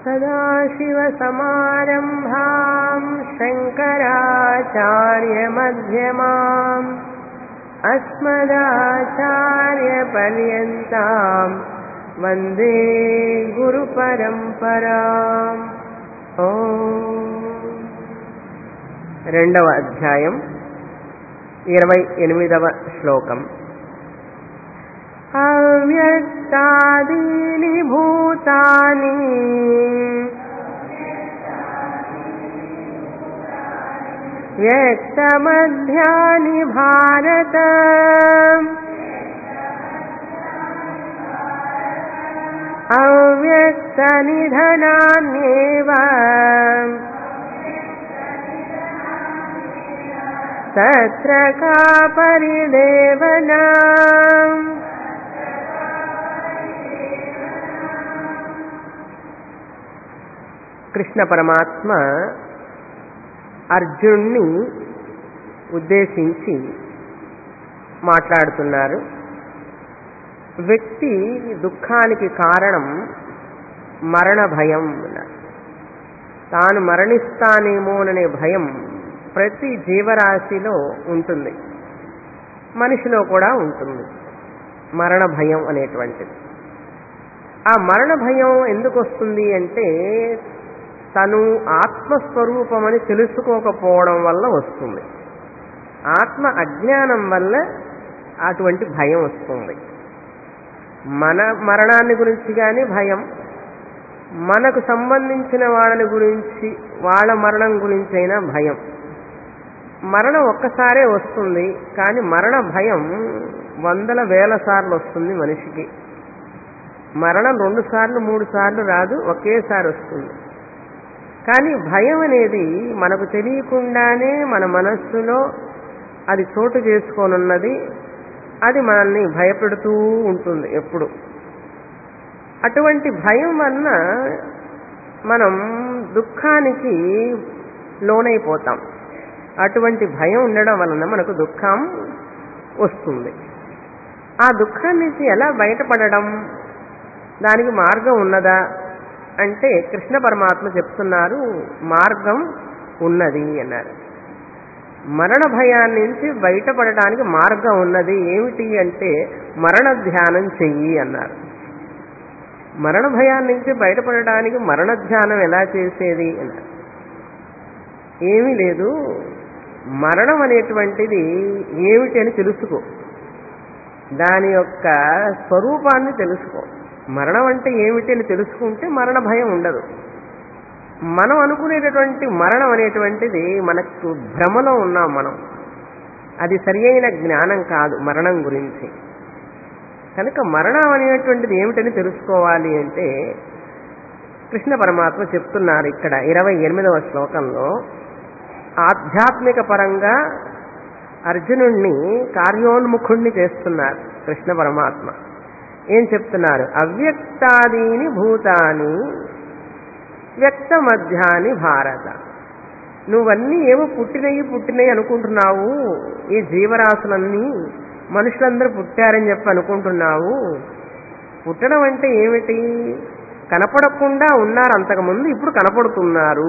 सदाशिवसमारम्भाम् शङ्कराचार्यमध्यमाम् अस्मदाचार्यपर्यन्ताम् वन्दे గురుపరంపరాం ఓ రెండవ అధ్యాయం ఇరవై ఎనిమిదవ శ్లోకం అవ్యక్తాదీని భూతాని వ్యక్తమధ్యాని భారత अव्यक्तनिधनान्येव तत्र का परिदेवना కృష్ణ పరమాత్మ అర్జున్ని ఉద్దేశించి మాట్లాడుతున్నారు వ్యక్తి దుఃఖానికి కారణం మరణ భయం తాను మరణిస్తానేమోననే భయం ప్రతి జీవరాశిలో ఉంటుంది మనిషిలో కూడా ఉంటుంది మరణ భయం అనేటువంటిది ఆ మరణ భయం ఎందుకు వస్తుంది అంటే తను ఆత్మస్వరూపమని తెలుసుకోకపోవడం వల్ల వస్తుంది ఆత్మ అజ్ఞానం వల్ల అటువంటి భయం వస్తుంది మన మరణాన్ని గురించి కానీ భయం మనకు సంబంధించిన వాళ్ళని గురించి వాళ్ళ మరణం గురించి అయినా భయం మరణం ఒక్కసారే వస్తుంది కానీ మరణ భయం వందల వేల సార్లు వస్తుంది మనిషికి మరణం రెండు సార్లు మూడు సార్లు రాదు ఒకేసారి వస్తుంది కానీ భయం అనేది మనకు తెలియకుండానే మన మనస్సులో అది చోటు చేసుకోనున్నది అది మనల్ని భయపెడుతూ ఉంటుంది ఎప్పుడు అటువంటి భయం వలన మనం దుఃఖానికి లోనైపోతాం అటువంటి భయం ఉండడం వలన మనకు దుఃఖం వస్తుంది ఆ దుఃఖం నుంచి ఎలా బయటపడడం దానికి మార్గం ఉన్నదా అంటే కృష్ణ పరమాత్మ చెప్తున్నారు మార్గం ఉన్నది అన్నారు మరణ భయాన్ని నుంచి బయటపడడానికి మార్గం ఉన్నది ఏమిటి అంటే మరణ ధ్యానం చెయ్యి అన్నారు మరణ భయాన్ని నుంచి బయటపడడానికి మరణ ధ్యానం ఎలా చేసేది అన్నారు ఏమీ లేదు మరణం అనేటువంటిది ఏమిటి అని తెలుసుకో దాని యొక్క స్వరూపాన్ని తెలుసుకో మరణం అంటే ఏమిటి అని తెలుసుకుంటే మరణ భయం ఉండదు మనం అనుకునేటటువంటి మరణం అనేటువంటిది మనకు భ్రమలో ఉన్నాం మనం అది సరి అయిన జ్ఞానం కాదు మరణం గురించి కనుక మరణం అనేటువంటిది ఏమిటని తెలుసుకోవాలి అంటే కృష్ణ పరమాత్మ చెప్తున్నారు ఇక్కడ ఇరవై ఎనిమిదవ శ్లోకంలో ఆధ్యాత్మిక పరంగా అర్జునుణ్ణి కార్యోన్ముఖుణ్ణి చేస్తున్నారు కృష్ణ పరమాత్మ ఏం చెప్తున్నారు అవ్యక్తాదీని భూతాని వ్యక్తమధ్యాని భారత నువ్వన్నీ ఏమో పుట్టినయి పుట్టినయి అనుకుంటున్నావు ఈ జీవరాశులన్నీ మనుషులందరూ పుట్టారని చెప్పి అనుకుంటున్నావు పుట్టడం అంటే ఏమిటి కనపడకుండా ఉన్నారు అంతకుముందు ఇప్పుడు కనపడుతున్నారు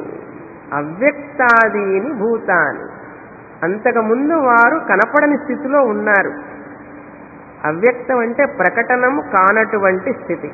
అవ్యక్తాదీని భూతాని అంతకుముందు వారు కనపడని స్థితిలో ఉన్నారు అవ్యక్తం అంటే ప్రకటనం కానటువంటి స్థితి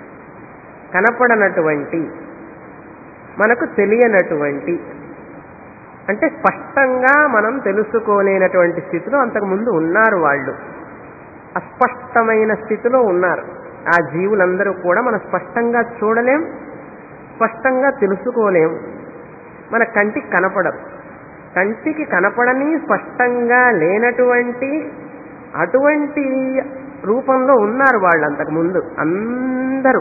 కనపడనటువంటి మనకు తెలియనటువంటి అంటే స్పష్టంగా మనం తెలుసుకోలేనటువంటి స్థితిలో అంతకుముందు ఉన్నారు వాళ్ళు అస్పష్టమైన స్థితిలో ఉన్నారు ఆ జీవులందరూ కూడా మనం స్పష్టంగా చూడలేం స్పష్టంగా తెలుసుకోలేం మన కంటికి కనపడరు కంటికి కనపడని స్పష్టంగా లేనటువంటి అటువంటి రూపంలో ఉన్నారు వాళ్ళు అంతకుముందు అందరూ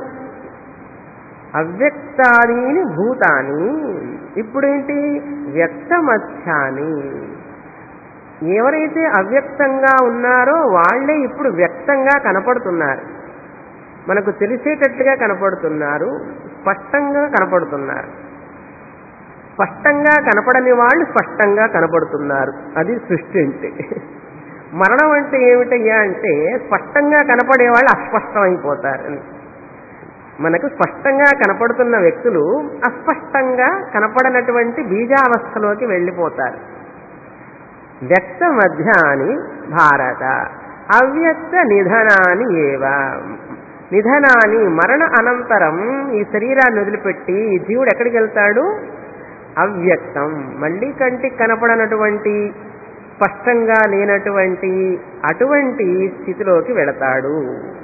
అవ్యక్తాదీని భూతాని ఇప్పుడేంటి వ్యక్తమధ్యాని ఎవరైతే అవ్యక్తంగా ఉన్నారో వాళ్లే ఇప్పుడు వ్యక్తంగా కనపడుతున్నారు మనకు తెలిసేటట్టుగా కనపడుతున్నారు స్పష్టంగా కనపడుతున్నారు స్పష్టంగా కనపడని వాళ్ళు స్పష్టంగా కనపడుతున్నారు అది సృష్టి అంటే మరణం అంటే ఏమిటయ్యా అంటే స్పష్టంగా కనపడే వాళ్ళు అస్పష్టమైపోతారు మనకు స్పష్టంగా కనపడుతున్న వ్యక్తులు అస్పష్టంగా కనపడనటువంటి బీజావస్థలోకి వెళ్ళిపోతారు వ్యక్త మధ్యాని భారత అవ్యక్త నిధనాని ఏవ నిధనాని మరణ అనంతరం ఈ శరీరాన్ని వదిలిపెట్టి ఈ జీవుడు ఎక్కడికి వెళ్తాడు అవ్యక్తం మళ్ళీ కంటికి కనపడనటువంటి స్పష్టంగా లేనటువంటి అటువంటి స్థితిలోకి వెళతాడు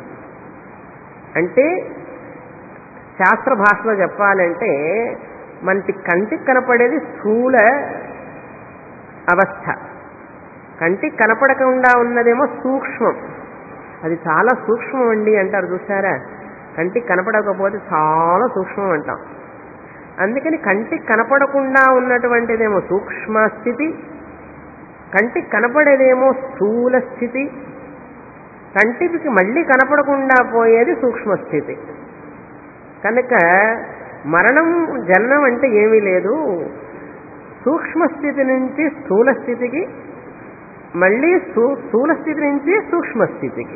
అంటే శాస్త్ర భాషలో చెప్పాలంటే మనకి కంటికి కనపడేది స్థూల అవస్థ కంటికి కనపడకుండా ఉన్నదేమో సూక్ష్మం అది చాలా సూక్ష్మం అండి అంటారు చూసారా కంటికి కనపడకపోతే చాలా సూక్ష్మం అంటాం అందుకని కంటికి కనపడకుండా ఉన్నటువంటిదేమో సూక్ష్మ స్థితి కంటికి కనపడేదేమో స్థూల స్థితి కంటికి మళ్ళీ కనపడకుండా పోయేది సూక్ష్మ స్థితి కనుక మరణం జన్మం అంటే ఏమీ లేదు సూక్ష్మ స్థితి నుంచి స్థూల స్థితికి మళ్ళీ స్థూల స్థితి నుంచి సూక్ష్మ స్థితికి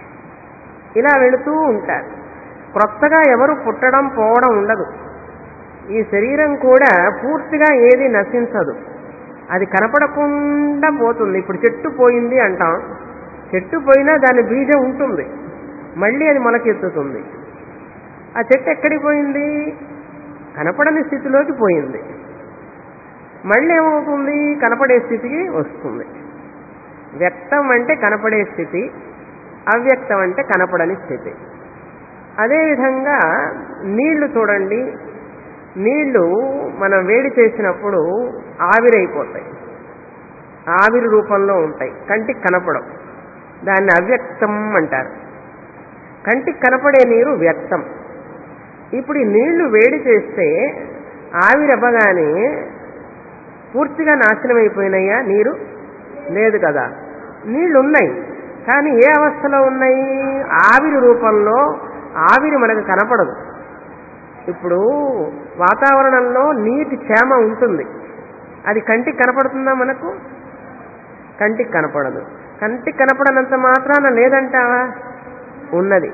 ఇలా వెళుతూ ఉంటారు క్రొత్తగా ఎవరు పుట్టడం పోవడం ఉండదు ఈ శరీరం కూడా పూర్తిగా ఏది నశించదు అది కనపడకుండా పోతుంది ఇప్పుడు చెట్టు పోయింది అంటాం చెట్టు పోయినా దాని బీజం ఉంటుంది మళ్ళీ అది మొలకెత్తుతుంది ఆ చెట్టు ఎక్కడికి పోయింది కనపడని స్థితిలోకి పోయింది మళ్ళీ ఏమవుతుంది కనపడే స్థితికి వస్తుంది వ్యక్తం అంటే కనపడే స్థితి అవ్యక్తం అంటే కనపడని స్థితి అదేవిధంగా నీళ్లు చూడండి నీళ్లు మనం వేడి చేసినప్పుడు ఆవిరైపోతాయి ఆవిరి రూపంలో ఉంటాయి కంటికి కనపడవు దాన్ని అవ్యక్తం అంటారు కంటికి కనపడే నీరు వ్యక్తం ఇప్పుడు ఈ నీళ్లు వేడి చేస్తే ఆవిరవ్వగానే పూర్తిగా నాశనం అయిపోయినాయా నీరు లేదు కదా నీళ్లు ఉన్నాయి కానీ ఏ అవస్థలో ఉన్నాయి ఆవిరి రూపంలో ఆవిరి మనకు కనపడదు ఇప్పుడు వాతావరణంలో నీటి క్షేమ ఉంటుంది అది కంటికి కనపడుతుందా మనకు కంటికి కనపడదు కంటికి కనపడనంత మాత్రాన లేదంటావా ఉన్నది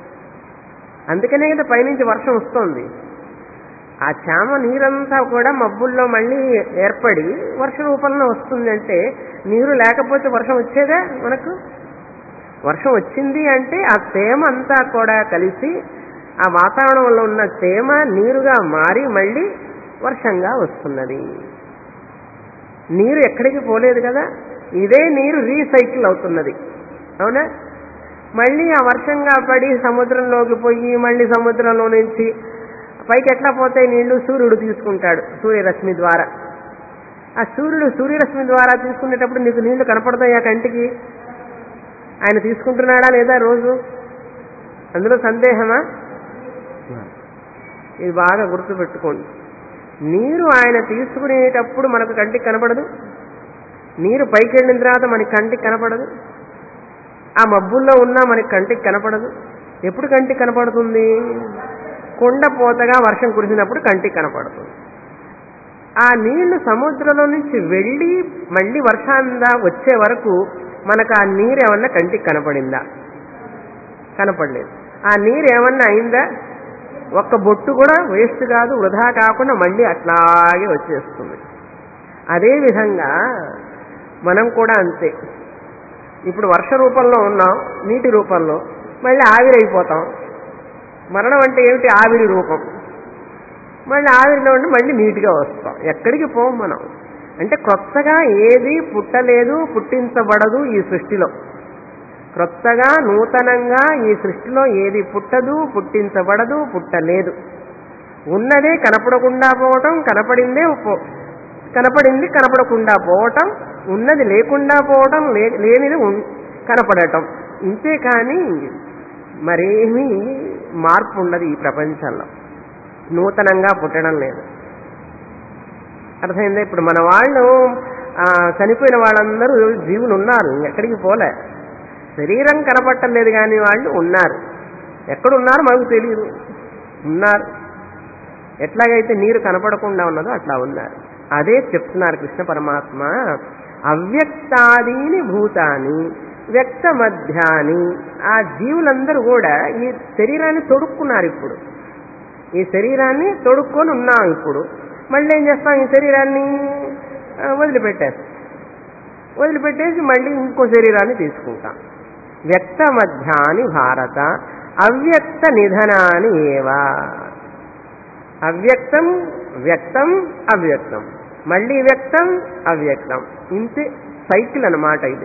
అందుకనే కదా పైనుంచి వర్షం వస్తోంది ఆ చామ నీరంతా కూడా మబ్బుల్లో మళ్ళీ ఏర్పడి వర్ష రూపంలో వస్తుందంటే నీరు లేకపోతే వర్షం వచ్చేదా మనకు వర్షం వచ్చింది అంటే ఆ తేమ అంతా కూడా కలిసి ఆ వాతావరణంలో ఉన్న తేమ నీరుగా మారి మళ్ళీ వర్షంగా వస్తున్నది నీరు ఎక్కడికి పోలేదు కదా ఇదే నీరు రీసైకిల్ అవుతున్నది అవునా మళ్ళీ ఆ వర్షంగా పడి సముద్రంలోకి పోయి మళ్ళీ సముద్రంలో నుంచి పైకి ఎట్లా పోతాయి నీళ్లు సూర్యుడు తీసుకుంటాడు సూర్యరశ్మి ద్వారా ఆ సూర్యుడు సూర్యరశ్మి ద్వారా తీసుకునేటప్పుడు నీకు నీళ్లు కనపడతాయి ఆ కంటికి ఆయన తీసుకుంటున్నాడా లేదా రోజు అందులో సందేహమా ఇది బాగా గుర్తుపెట్టుకోండి నీరు ఆయన తీసుకునేటప్పుడు మనకు కంటికి కనపడదు నీరు పైకి వెళ్ళిన తర్వాత మనకి కంటికి కనపడదు ఆ మబ్బుల్లో ఉన్నా మనకి కంటికి కనపడదు ఎప్పుడు కంటికి కనపడుతుంది కొండ పోతగా వర్షం కురిసినప్పుడు కంటికి కనపడుతుంది ఆ నీళ్లు సముద్రంలో నుంచి వెళ్ళి మళ్ళీ వర్షాందా వచ్చే వరకు మనకు ఆ నీరు ఏమన్నా కంటికి కనపడిందా కనపడలేదు ఆ నీరు ఏమన్నా అయిందా ఒక్క బొట్టు కూడా వేస్ట్ కాదు వృధా కాకుండా మళ్ళీ అట్లాగే వచ్చేస్తుంది అదేవిధంగా మనం కూడా అంతే ఇప్పుడు వర్ష రూపంలో ఉన్నాం నీటి రూపంలో మళ్ళీ ఆవిరైపోతాం మరణం అంటే ఏమిటి ఆవిరి రూపం మళ్ళీ ఆవిరిలో ఉండి మళ్ళీ నీట్గా వస్తాం ఎక్కడికి పోం మనం అంటే కొత్తగా ఏది పుట్టలేదు పుట్టించబడదు ఈ సృష్టిలో క్రొత్తగా నూతనంగా ఈ సృష్టిలో ఏది పుట్టదు పుట్టించబడదు పుట్టలేదు ఉన్నదే కనపడకుండా పోవటం కనపడిందే పో- కనపడింది కనపడకుండా పోవటం ఉన్నది లేకుండా పోవటం లే- లేనిది ఉన్- కనపడటం ఇంతే కానీ మరేమీ మార్పు ఉండదు ఈ ప్రపంచంలో నూతనంగా పుట్టడం లేదు అర్థమైందా ఇప్పుడు మన వాళ్ళు ఆ, చనిపోయిన వాళ్ళందరూ జీవులు ఉన్నారు ఎక్కడికి పోలే శరీరం కనపట్టలేదు కానీ వాళ్ళు ఉన్నారు ఎక్కడున్నారు మనకు తెలియదు ఉన్నారు ఎట్లాగైతే నీరు కనపడకుండా ఉన్నదో అట్లా ఉన్నారు అదే చెప్తున్నారు కృష్ణ పరమాత్మ అవ్యక్తాదీని భూతాని వ్యక్త మధ్యాని ఆ జీవులందరూ కూడా ఈ శరీరాన్ని తొడుక్కున్నారు ఇప్పుడు ఈ శరీరాన్ని తొడుక్కొని ఉన్నాం ఇప్పుడు మళ్ళీ ఏం చేస్తాం ఈ శరీరాన్ని ఆ, వదిలిపెట్టేస్తాం వదిలిపెట్టేసి మళ్ళీ ఇంకో శరీరాన్ని తీసుకుంటాం వ్యక్త మధ్యాని భారత అవ్యక్త నిధనాని ఏవా అవ్యక్తం వ్యక్తం అవ్యక్తం మళ్ళీ వ్యక్తం అవ్యక్తం ఇంతే సైకిల్ అన్నమాట ఇది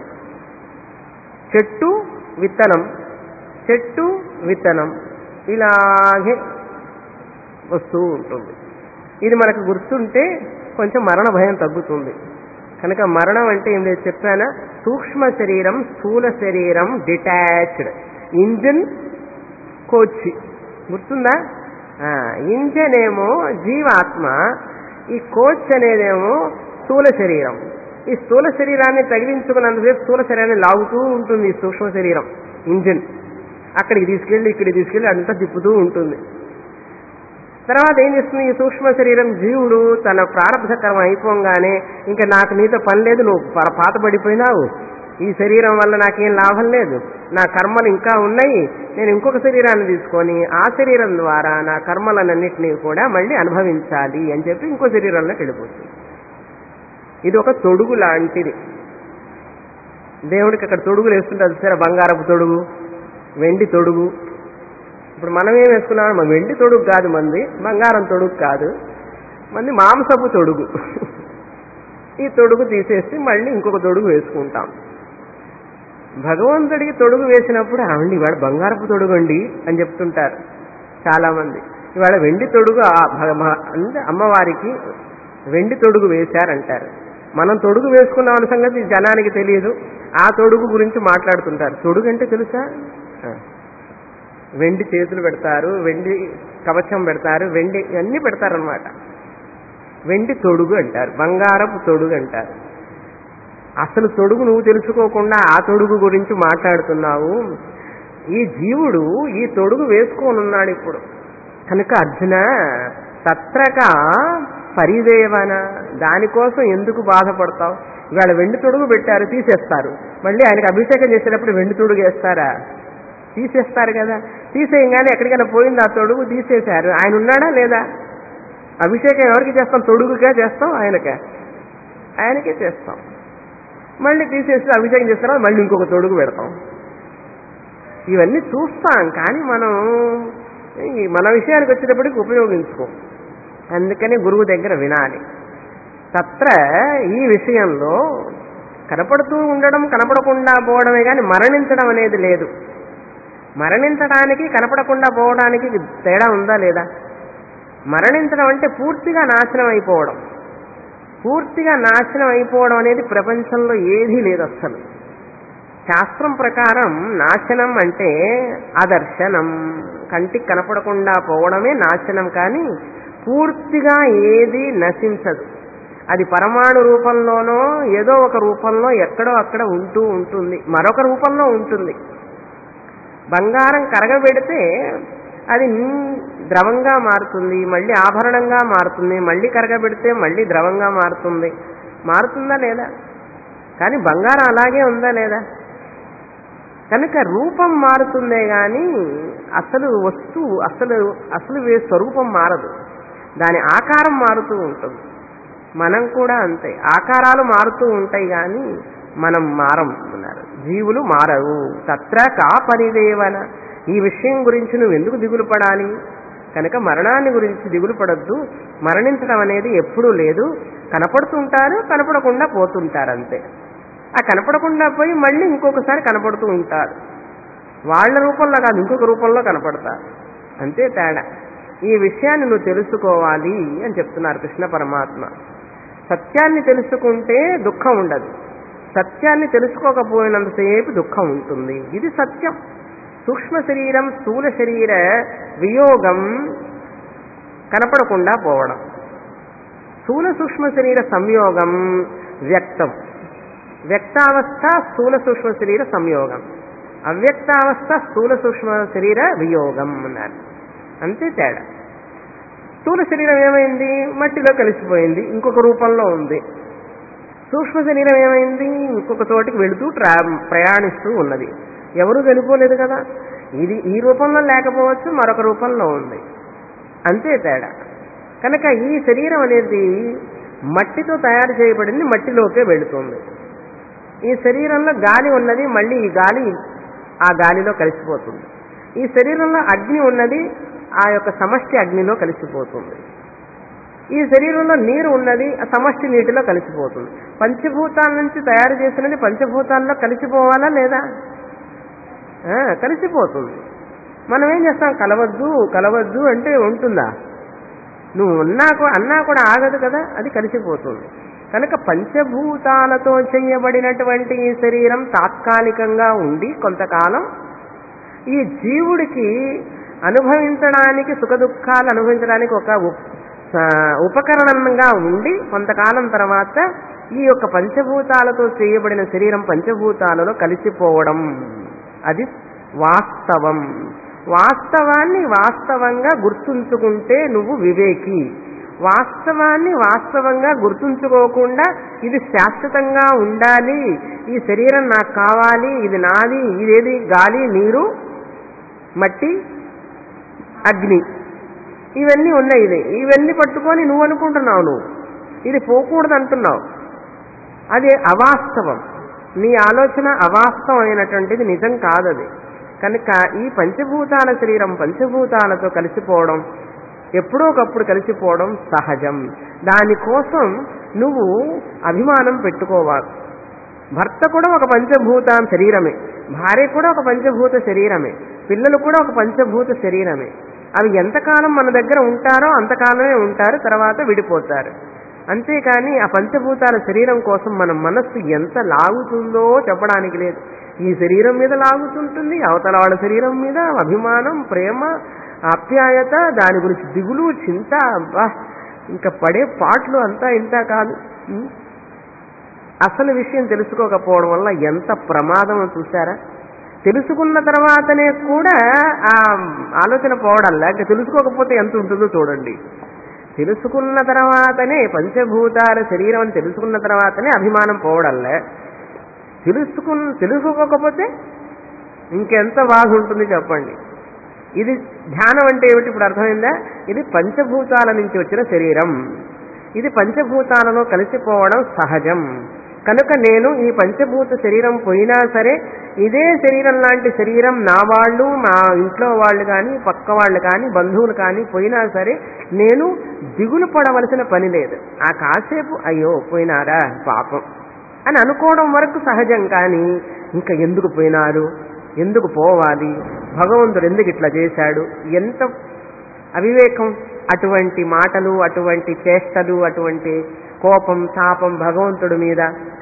చెట్టు విత్తనం చెట్టు విత్తనం ఇలాగే వస్తూ ఉంటుంది ఇది మనకు గుర్తుంటే కొంచెం మరణ భయం తగ్గుతుంది కనుక మరణం అంటే ఏం లేదు చెప్పానా సూక్ష్మ శరీరం స్థూల శరీరం డిటాచ్డ్ ఇంజిన్ కోచి గుర్తుందా ఆ, ఇంజన్ ఏమో జీవాత్మ ఈ కోచ్ అనేదేమో స్థూల శరీరం ఈ స్థూల శరీరాన్ని తగిలించుకున్నంతసేపు స్థూల శరీరాన్ని లాగుతూ ఉంటుంది ఈ సూక్ష్మ శరీరం ఇంజిన్ అక్కడికి తీసుకెళ్ళి ఇక్కడికి తీసుకెళ్ళి అంతా తిప్పుతూ ఉంటుంది తర్వాత ఏం చేస్తుంది ఈ సూక్ష్మ శరీరం జీవుడు తన ప్రారంభకరం అయిపోగానే ఇంకా నాకు నీతో పని లేదు నువ్వు ప- పాత పడిపోయినావు ఈ శరీరం వల్ల నాకేం లాభం లేదు నా కర్మలు ఇంకా ఉన్నాయి నేను ఇంకొక శరీరాన్ని తీసుకొని ఆ శరీరం ద్వారా నా కర్మలన్నింటినీ కూడా మళ్ళీ అనుభవించాలి అని చెప్పి ఇంకో శరీరంలోకి వెళ్ళిపోతుంది ఇది ఒక తొడుగు లాంటిది దేవుడికి అక్కడ తొడుగులు వేస్తుంటారు సరే బంగారపు తొడుగు వెండి తొడుగు ఇప్పుడు మనం ఏం వేసుకున్నాం మన వెండి తొడుగు కాదు మంది బంగారం తొడుగు కాదు మంది మాంసపు తొడుగు ఈ తొడుగు తీసేసి మళ్ళీ ఇంకొక తొడుగు వేసుకుంటాం భగవంతుడికి తొడుగు వేసినప్పుడు అవండి ఇవాళ బంగారపు తొడుగు అండి అని చెప్తుంటారు చాలా మంది ఇవాళ వెండి తొడుగు ఆ భగ- మ- అంటే అమ్మవారికి వెండి తొడుగు వేశారంటారు మనం తొడుగు వేసుకున్నాం అన్న సంగతి జనానికి తెలియదు ఆ తొడుగు గురించి మాట్లాడుతుంటారు తొడుగు అంటే తెలుసా ఆ. వెండి చేతులు పెడతారు వెండి కవచం పెడతారు వెండి అన్నీ పెడతారనమాట వెండి తొడుగు అంటారు బంగారపు తొడుగు అంటారు అసలు తొడుగు నువ్వు తెలుసుకోకుండా ఆ తొడుగు గురించి మాట్లాడుతున్నావు ఈ జీవుడు ఈ తొడుగు వేసుకోనున్నాడు ఇప్పుడు కనుక అర్జున తత్రక పరిదేవన దానికోసం ఎందుకు బాధపడతావు ఇవాళ వెండి తొడుగు పెట్టారు తీసేస్తారు మళ్ళీ ఆయనకు అభిషేకం చేసేటప్పుడు వెండి తొడుగు వేస్తారా తీసేస్తారు కదా తీసేయంగానే ఎక్కడికైనా పోయింది ఆ తొడుగు తీసేశారు ఆయన ఉన్నాడా లేదా అభిషేకం ఎవరికి చేస్తాం తొడుగుగా చేస్తాం ఆయనకే ఆయనకే చేస్తాం మళ్ళీ తీసేసి అభిషేకం చేస్తారా మళ్ళీ ఇంకొక తొడుగు పెడతాం ఇవన్నీ చూస్తాం కానీ మనం ఈ మన విషయానికి వచ్చేటప్పటికి ఉపయోగించుకోం అందుకని గురువు దగ్గర వినాలి తత్ర ఈ విషయంలో కనపడుతూ ఉండడం కనపడకుండా పోవడమే కానీ మరణించడం అనేది లేదు మరణించడానికి కనపడకుండా పోవడానికి తేడా ఉందా లేదా మరణించడం అంటే పూర్తిగా నాశనం అయిపోవడం పూర్తిగా నాశనం అయిపోవడం అనేది ప్రపంచంలో ఏదీ లేదు అస్సలు శాస్త్రం ప్రకారం నాశనం అంటే అదర్శనం కంటికి కనపడకుండా పోవడమే నాశనం కానీ పూర్తిగా ఏది నశించదు అది పరమాణు రూపంలోనో ఏదో ఒక రూపంలో ఎక్కడో అక్కడ ఉంటూ ఉంటుంది మరొక రూపంలో ఉంటుంది బంగారం కరగబెడితే అది నీ- ద్రవంగా మారుతుంది మళ్ళీ ఆభరణంగా మారుతుంది మళ్ళీ కరగబెడితే మళ్ళీ ద్రవంగా మారుతుంది మారుతుందా లేదా కానీ బంగారం అలాగే ఉందా లేదా కనుక రూపం మారుతుందే గాని అసలు వస్తువు అసలు అసలు వే- స్వరూపం మారదు దాని ఆకారం మారుతూ ఉంటుంది మనం కూడా అంతే ఆకారాలు మారుతూ ఉంటాయి కానీ మనం మారం అన్నారు జీవులు మారవు తత్ర కా పరిదేవన ఈ విషయం గురించి నువ్వు ఎందుకు దిగులు పడాలి కనుక మరణాన్ని గురించి దిగులు పడద్దు మరణించడం అనేది ఎప్పుడూ లేదు కనపడుతుంటారు కనపడకుండా పోతుంటారు అంతే ఆ కనపడకుండా పోయి మళ్ళీ ఇంకొకసారి కనపడుతూ ఉంటారు వాళ్ళ రూపంలో కాదు ఇంకొక రూపంలో కనపడతారు అంతే తేడా ఈ విషయాన్ని నువ్వు తెలుసుకోవాలి అని చెప్తున్నారు కృష్ణ పరమాత్మ సత్యాన్ని తెలుసుకుంటే దుఃఖం ఉండదు సత్యాన్ని తెలుసుకోకపోయినంతసేపు దుఃఖం ఉంటుంది ఇది సత్యం సూక్ష్మ శరీరం స్థూల శరీర వియోగం కనపడకుండా పోవడం స్థూల సూక్ష్మ శరీర సంయోగం వ్యక్తం వ్యక్తావస్థ స్థూల సూక్ష్మ శరీర సంయోగం అవ్యక్తావస్థ స్థూల సూక్ష్మ శరీర వియోగం అన్నారు అంతే తేడా స్థూల శరీరం ఏమైంది మట్టిలో కలిసిపోయింది ఇంకొక రూపంలో ఉంది సూక్ష్మ శరీరం ఏమైంది ఇంకొక చోటికి వెళుతూ ట్రా ప్రయాణిస్తూ ఉన్నది ఎవరు చనిపోలేదు కదా ఇది ఈ రూపంలో లేకపోవచ్చు మరొక రూపంలో ఉంది అంతే తేడా కనుక ఈ శరీరం అనేది మట్టితో తయారు చేయబడింది మట్టిలోకే వెళుతుంది ఈ శరీరంలో గాలి ఉన్నది మళ్ళీ ఈ గాలి ఆ గాలిలో కలిసిపోతుంది ఈ శరీరంలో అగ్ని ఉన్నది ఆ యొక్క సమష్టి అగ్నిలో కలిసిపోతుంది ఈ శరీరంలో నీరు ఉన్నది ఆ సమష్టి నీటిలో కలిసిపోతుంది పంచభూతాల నుంచి తయారు చేసినది పంచభూతాల్లో కలిసిపోవాలా లేదా ఆ, కలిసిపోతుంది మనం ఏం చేస్తాం కలవద్దు కలవద్దు అంటే ఉంటుందా నువ్వు ఉన్నా కూ- అన్నా కూడా ఆగదు కదా అది కలిసిపోతుంది కనుక పంచభూతాలతో చేయబడినటువంటి ఈ శరీరం తాత్కాలికంగా ఉండి కొంతకాలం ఈ జీవుడికి అనుభవించడానికి సుఖ దుఃఖాలు అనుభవించడానికి ఒక ఉ- ఆ, ఉపకరణంగా ఉండి కొంతకాలం తర్వాత ఈ యొక్క పంచభూతాలతో చేయబడిన శరీరం పంచభూతాలలో కలిసిపోవడం అది వాస్తవం వాస్తవాన్ని వాస్తవంగా గుర్తుంచుకుంటే నువ్వు వివేకి వాస్తవాన్ని వాస్తవంగా గుర్తుంచుకోకుండా ఇది శాశ్వతంగా ఉండాలి ఈ శరీరం నాకు కావాలి ఇది నాది ఇదేది గాలి నీరు మట్టి అగ్ని ఇవన్నీ ఉన్నాయి ఇది ఇవన్నీ పట్టుకొని నువ్వు అనుకుంటున్నావు నువ్వు ఇది పోకూడదు అంటున్నావు అది అవాస్తవం నీ ఆలోచన అవాస్తవమైనటువంటిది నిజం కాదది కనుక ఈ పంచభూతాల శరీరం పంచభూతాలతో కలిసిపోవడం ఎప్పుడో ఒకప్పుడు కలిసిపోవడం సహజం దానికోసం నువ్వు అభిమానం పెట్టుకోవాలి భర్త కూడా ఒక పంచభూత శరీరమే భార్య కూడా ఒక పంచభూత శరీరమే పిల్లలు కూడా ఒక పంచభూత శరీరమే అవి ఎంతకాలం మన దగ్గర ఉంటారో అంతకాలమే ఉంటారు తర్వాత విడిపోతారు అంతేకాని ఆ పంచభూతాల శరీరం కోసం మన మనస్సు ఎంత లాగుతుందో చెప్పడానికి లేదు ఈ శరీరం మీద లాగుతుంటుంది అవతల వాళ్ళ శరీరం మీద అభిమానం ప్రేమ ఆప్యాయత దాని గురించి దిగులు చింత అబ్బా ఇంకా పడే పాటలు అంతా ఇంత కాదు ఉం? అసలు విషయం తెలుసుకోకపోవడం వల్ల ఎంత ప్రమాదం చూసారా తెలుసుకున్న తర్వాతనే కూడా ఆ ఆలోచన పోవడంలా ఇంకా తెలుసుకోకపోతే ఎంత ఉంటుందో చూడండి తెలుసుకున్న తర్వాతనే పంచభూతాల శరీరం అని తెలుసుకున్న తర్వాతనే అభిమానం పోవడంలే తెలుసుకున్న తెలుసుకోకపోతే ఇంకెంత బాధ ఉంటుంది చెప్పండి ఇది ధ్యానం అంటే ఏమిటి ఇప్పుడు అర్థమైందా ఇది పంచభూతాల నుంచి వచ్చిన శరీరం ఇది పంచభూతాలలో కలిసిపోవడం సహజం కనుక నేను ఈ పంచభూత శరీరం పోయినా సరే ఇదే శరీరం లాంటి శరీరం నా వాళ్ళు మా ఇంట్లో వాళ్ళు కానీ పక్క వాళ్ళు కానీ బంధువులు కానీ పోయినా సరే నేను దిగులు పడవలసిన పని లేదు ఆ కాసేపు అయ్యో పోయినారా పాపం అని అనుకోవడం వరకు సహజం కానీ ఇంకా ఎందుకు పోయినారు ఎందుకు పోవాలి భగవంతుడు ఎందుకు ఇట్లా చేశాడు ఎంత అవివేకం అటువంటి మాటలు అటువంటి చేష్టలు అటువంటి కోపం తాపం భగవంతుడి మీద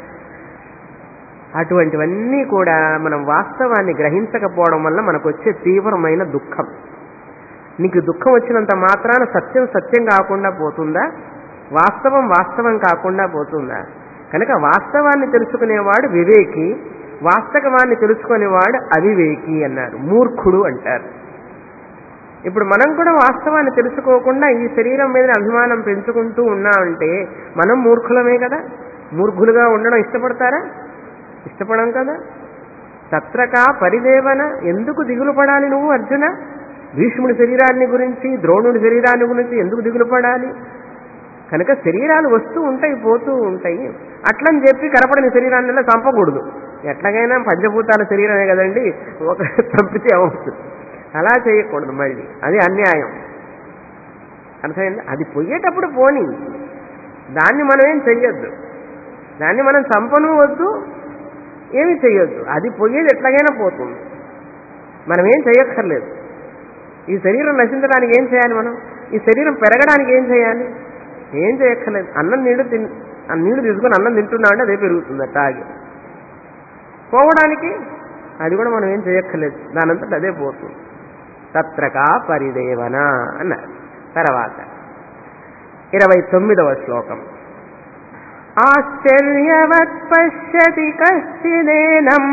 అటువంటివన్నీ కూడా మనం వాస్తవాన్ని గ్రహించకపోవడం వల్ల మనకు వచ్చే తీవ్రమైన దుఃఖం నీకు దుఃఖం వచ్చినంత మాత్రాన సత్యం సత్యం కాకుండా పోతుందా వాస్తవం వాస్తవం కాకుండా పోతుందా కనుక వాస్తవాన్ని తెలుసుకునేవాడు వివేకి వాస్తవాన్ని తెలుసుకునేవాడు అవివేకి అన్నారు మూర్ఖుడు అంటారు ఇప్పుడు మనం కూడా వాస్తవాన్ని తెలుసుకోకుండా ఈ శరీరం మీద అభిమానం పెంచుకుంటూ ఉన్నామంటే మనం మూర్ఖులమే కదా మూర్ఖులుగా ఉండడం ఇష్టపడతారా ఇష్టపడం కదా తత్రకా పరిదేవన ఎందుకు దిగులు పడాలి నువ్వు అర్జున భీష్ముడి శరీరాన్ని గురించి ద్రోణుడి శరీరాన్ని గురించి ఎందుకు దిగులు పడాలి కనుక శరీరాలు వస్తూ ఉంటాయి పోతూ ఉంటాయి అట్లని చెప్పి కనపడని శరీరాన్ని చంపకూడదు ఎట్లాగైనా పంచభూతాల శరీరమే కదండి ఒక చంపితే అవుతుంది అలా చేయకూడదు మళ్ళీ అది అన్యాయం అర్థమైంది అది పోయేటప్పుడు పోని దాన్ని మనం ఏం చెయ్యొద్దు దాన్ని మనం చంపను వద్దు ఏమి చెయ్యొద్దు అది పోయేది ఎట్లాగైనా పోతుంది మనం ఏం చేయక్కర్లేదు ఈ శరీరం నశించడానికి ఏం చేయాలి మనం ఈ శరీరం పెరగడానికి ఏం చేయాలి ఏం చేయక్కర్లేదు అన్నం నీళ్లు తిన్ ఆ నీళ్లు తీసుకొని అన్నం తింటున్నా అంటే అదే పెరుగుతుంది తాగి పోవడానికి అది కూడా మనం ఏం చేయక్కర్లేదు దానంతట అదే పోతుంది తత్రకా పరిదేవన అన్నారు తర్వాత ఇరవై తొమ్మిదవ శ్లోకం ఆశ్చర్యవత్ పశ్యతి కశ్చిదేనం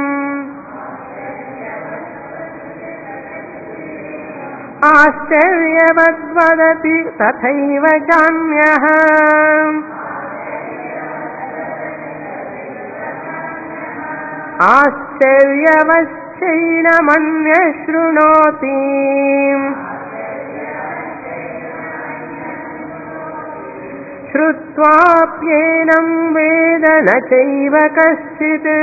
ఆశ్చర్యవద్వదతి తథైవ చాన్యః ఆశ్చర్యవశ్చైనమన్య శృణోతి శ్రుత్వాప్యేనం వేద న చైవ కశ్చిత్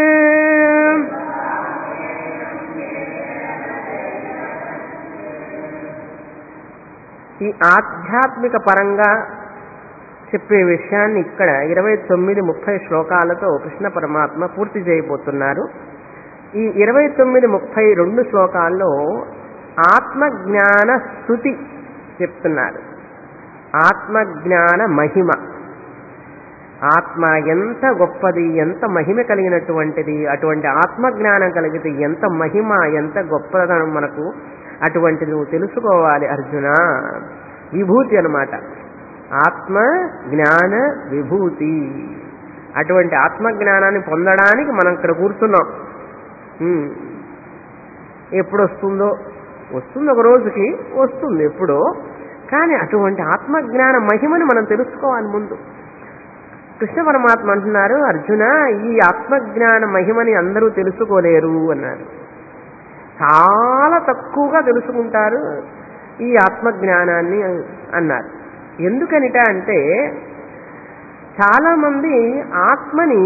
ఈ ఆధ్యాత్మిక పరంగా చెప్పే విషయాన్ని ఇక్కడ ఇరవై తొమ్మిది ముప్పై శ్లోకాలతో కృష్ణ పరమాత్మ పూర్తి చేయబోతున్నారు ఈ ఇరవై తొమ్మిది ముప్పై రెండు శ్లోకాల్లో ఆత్మజ్ఞాన స్థుతి చెప్తున్నారు ఆత్మజ్ఞాన మహిమ ఆత్మ ఎంత గొప్పది ఎంత మహిమ కలిగినటువంటిది అటువంటి ఆత్మజ్ఞానం కలిగితే ఎంత మహిమ ఎంత గొప్పదనం మనకు అటువంటిది నువ్వు తెలుసుకోవాలి అర్జున విభూతి అనమాట ఆత్మ జ్ఞాన విభూతి అటువంటి ఆత్మజ్ఞానాన్ని పొందడానికి మనం ఇక్కడ కూర్చున్నాం ఉమ్. ఎప్పుడు వస్తుందో వస్తుంది ఒక రోజుకి వస్తుంది ఎప్పుడో కానీ అటువంటి ఆత్మజ్ఞాన మహిమని మనం తెలుసుకోవాలి ముందు కృష్ణ పరమాత్మ అంటున్నారు అర్జున ఈ ఆత్మజ్ఞాన మహిమని అందరూ తెలుసుకోలేరు అన్నారు చాలా తక్కువగా తెలుసుకుంటారు ఈ ఆత్మజ్ఞానాన్ని అన్నారు ఎందుకనిట అంటే చాలా మంది ఆత్మని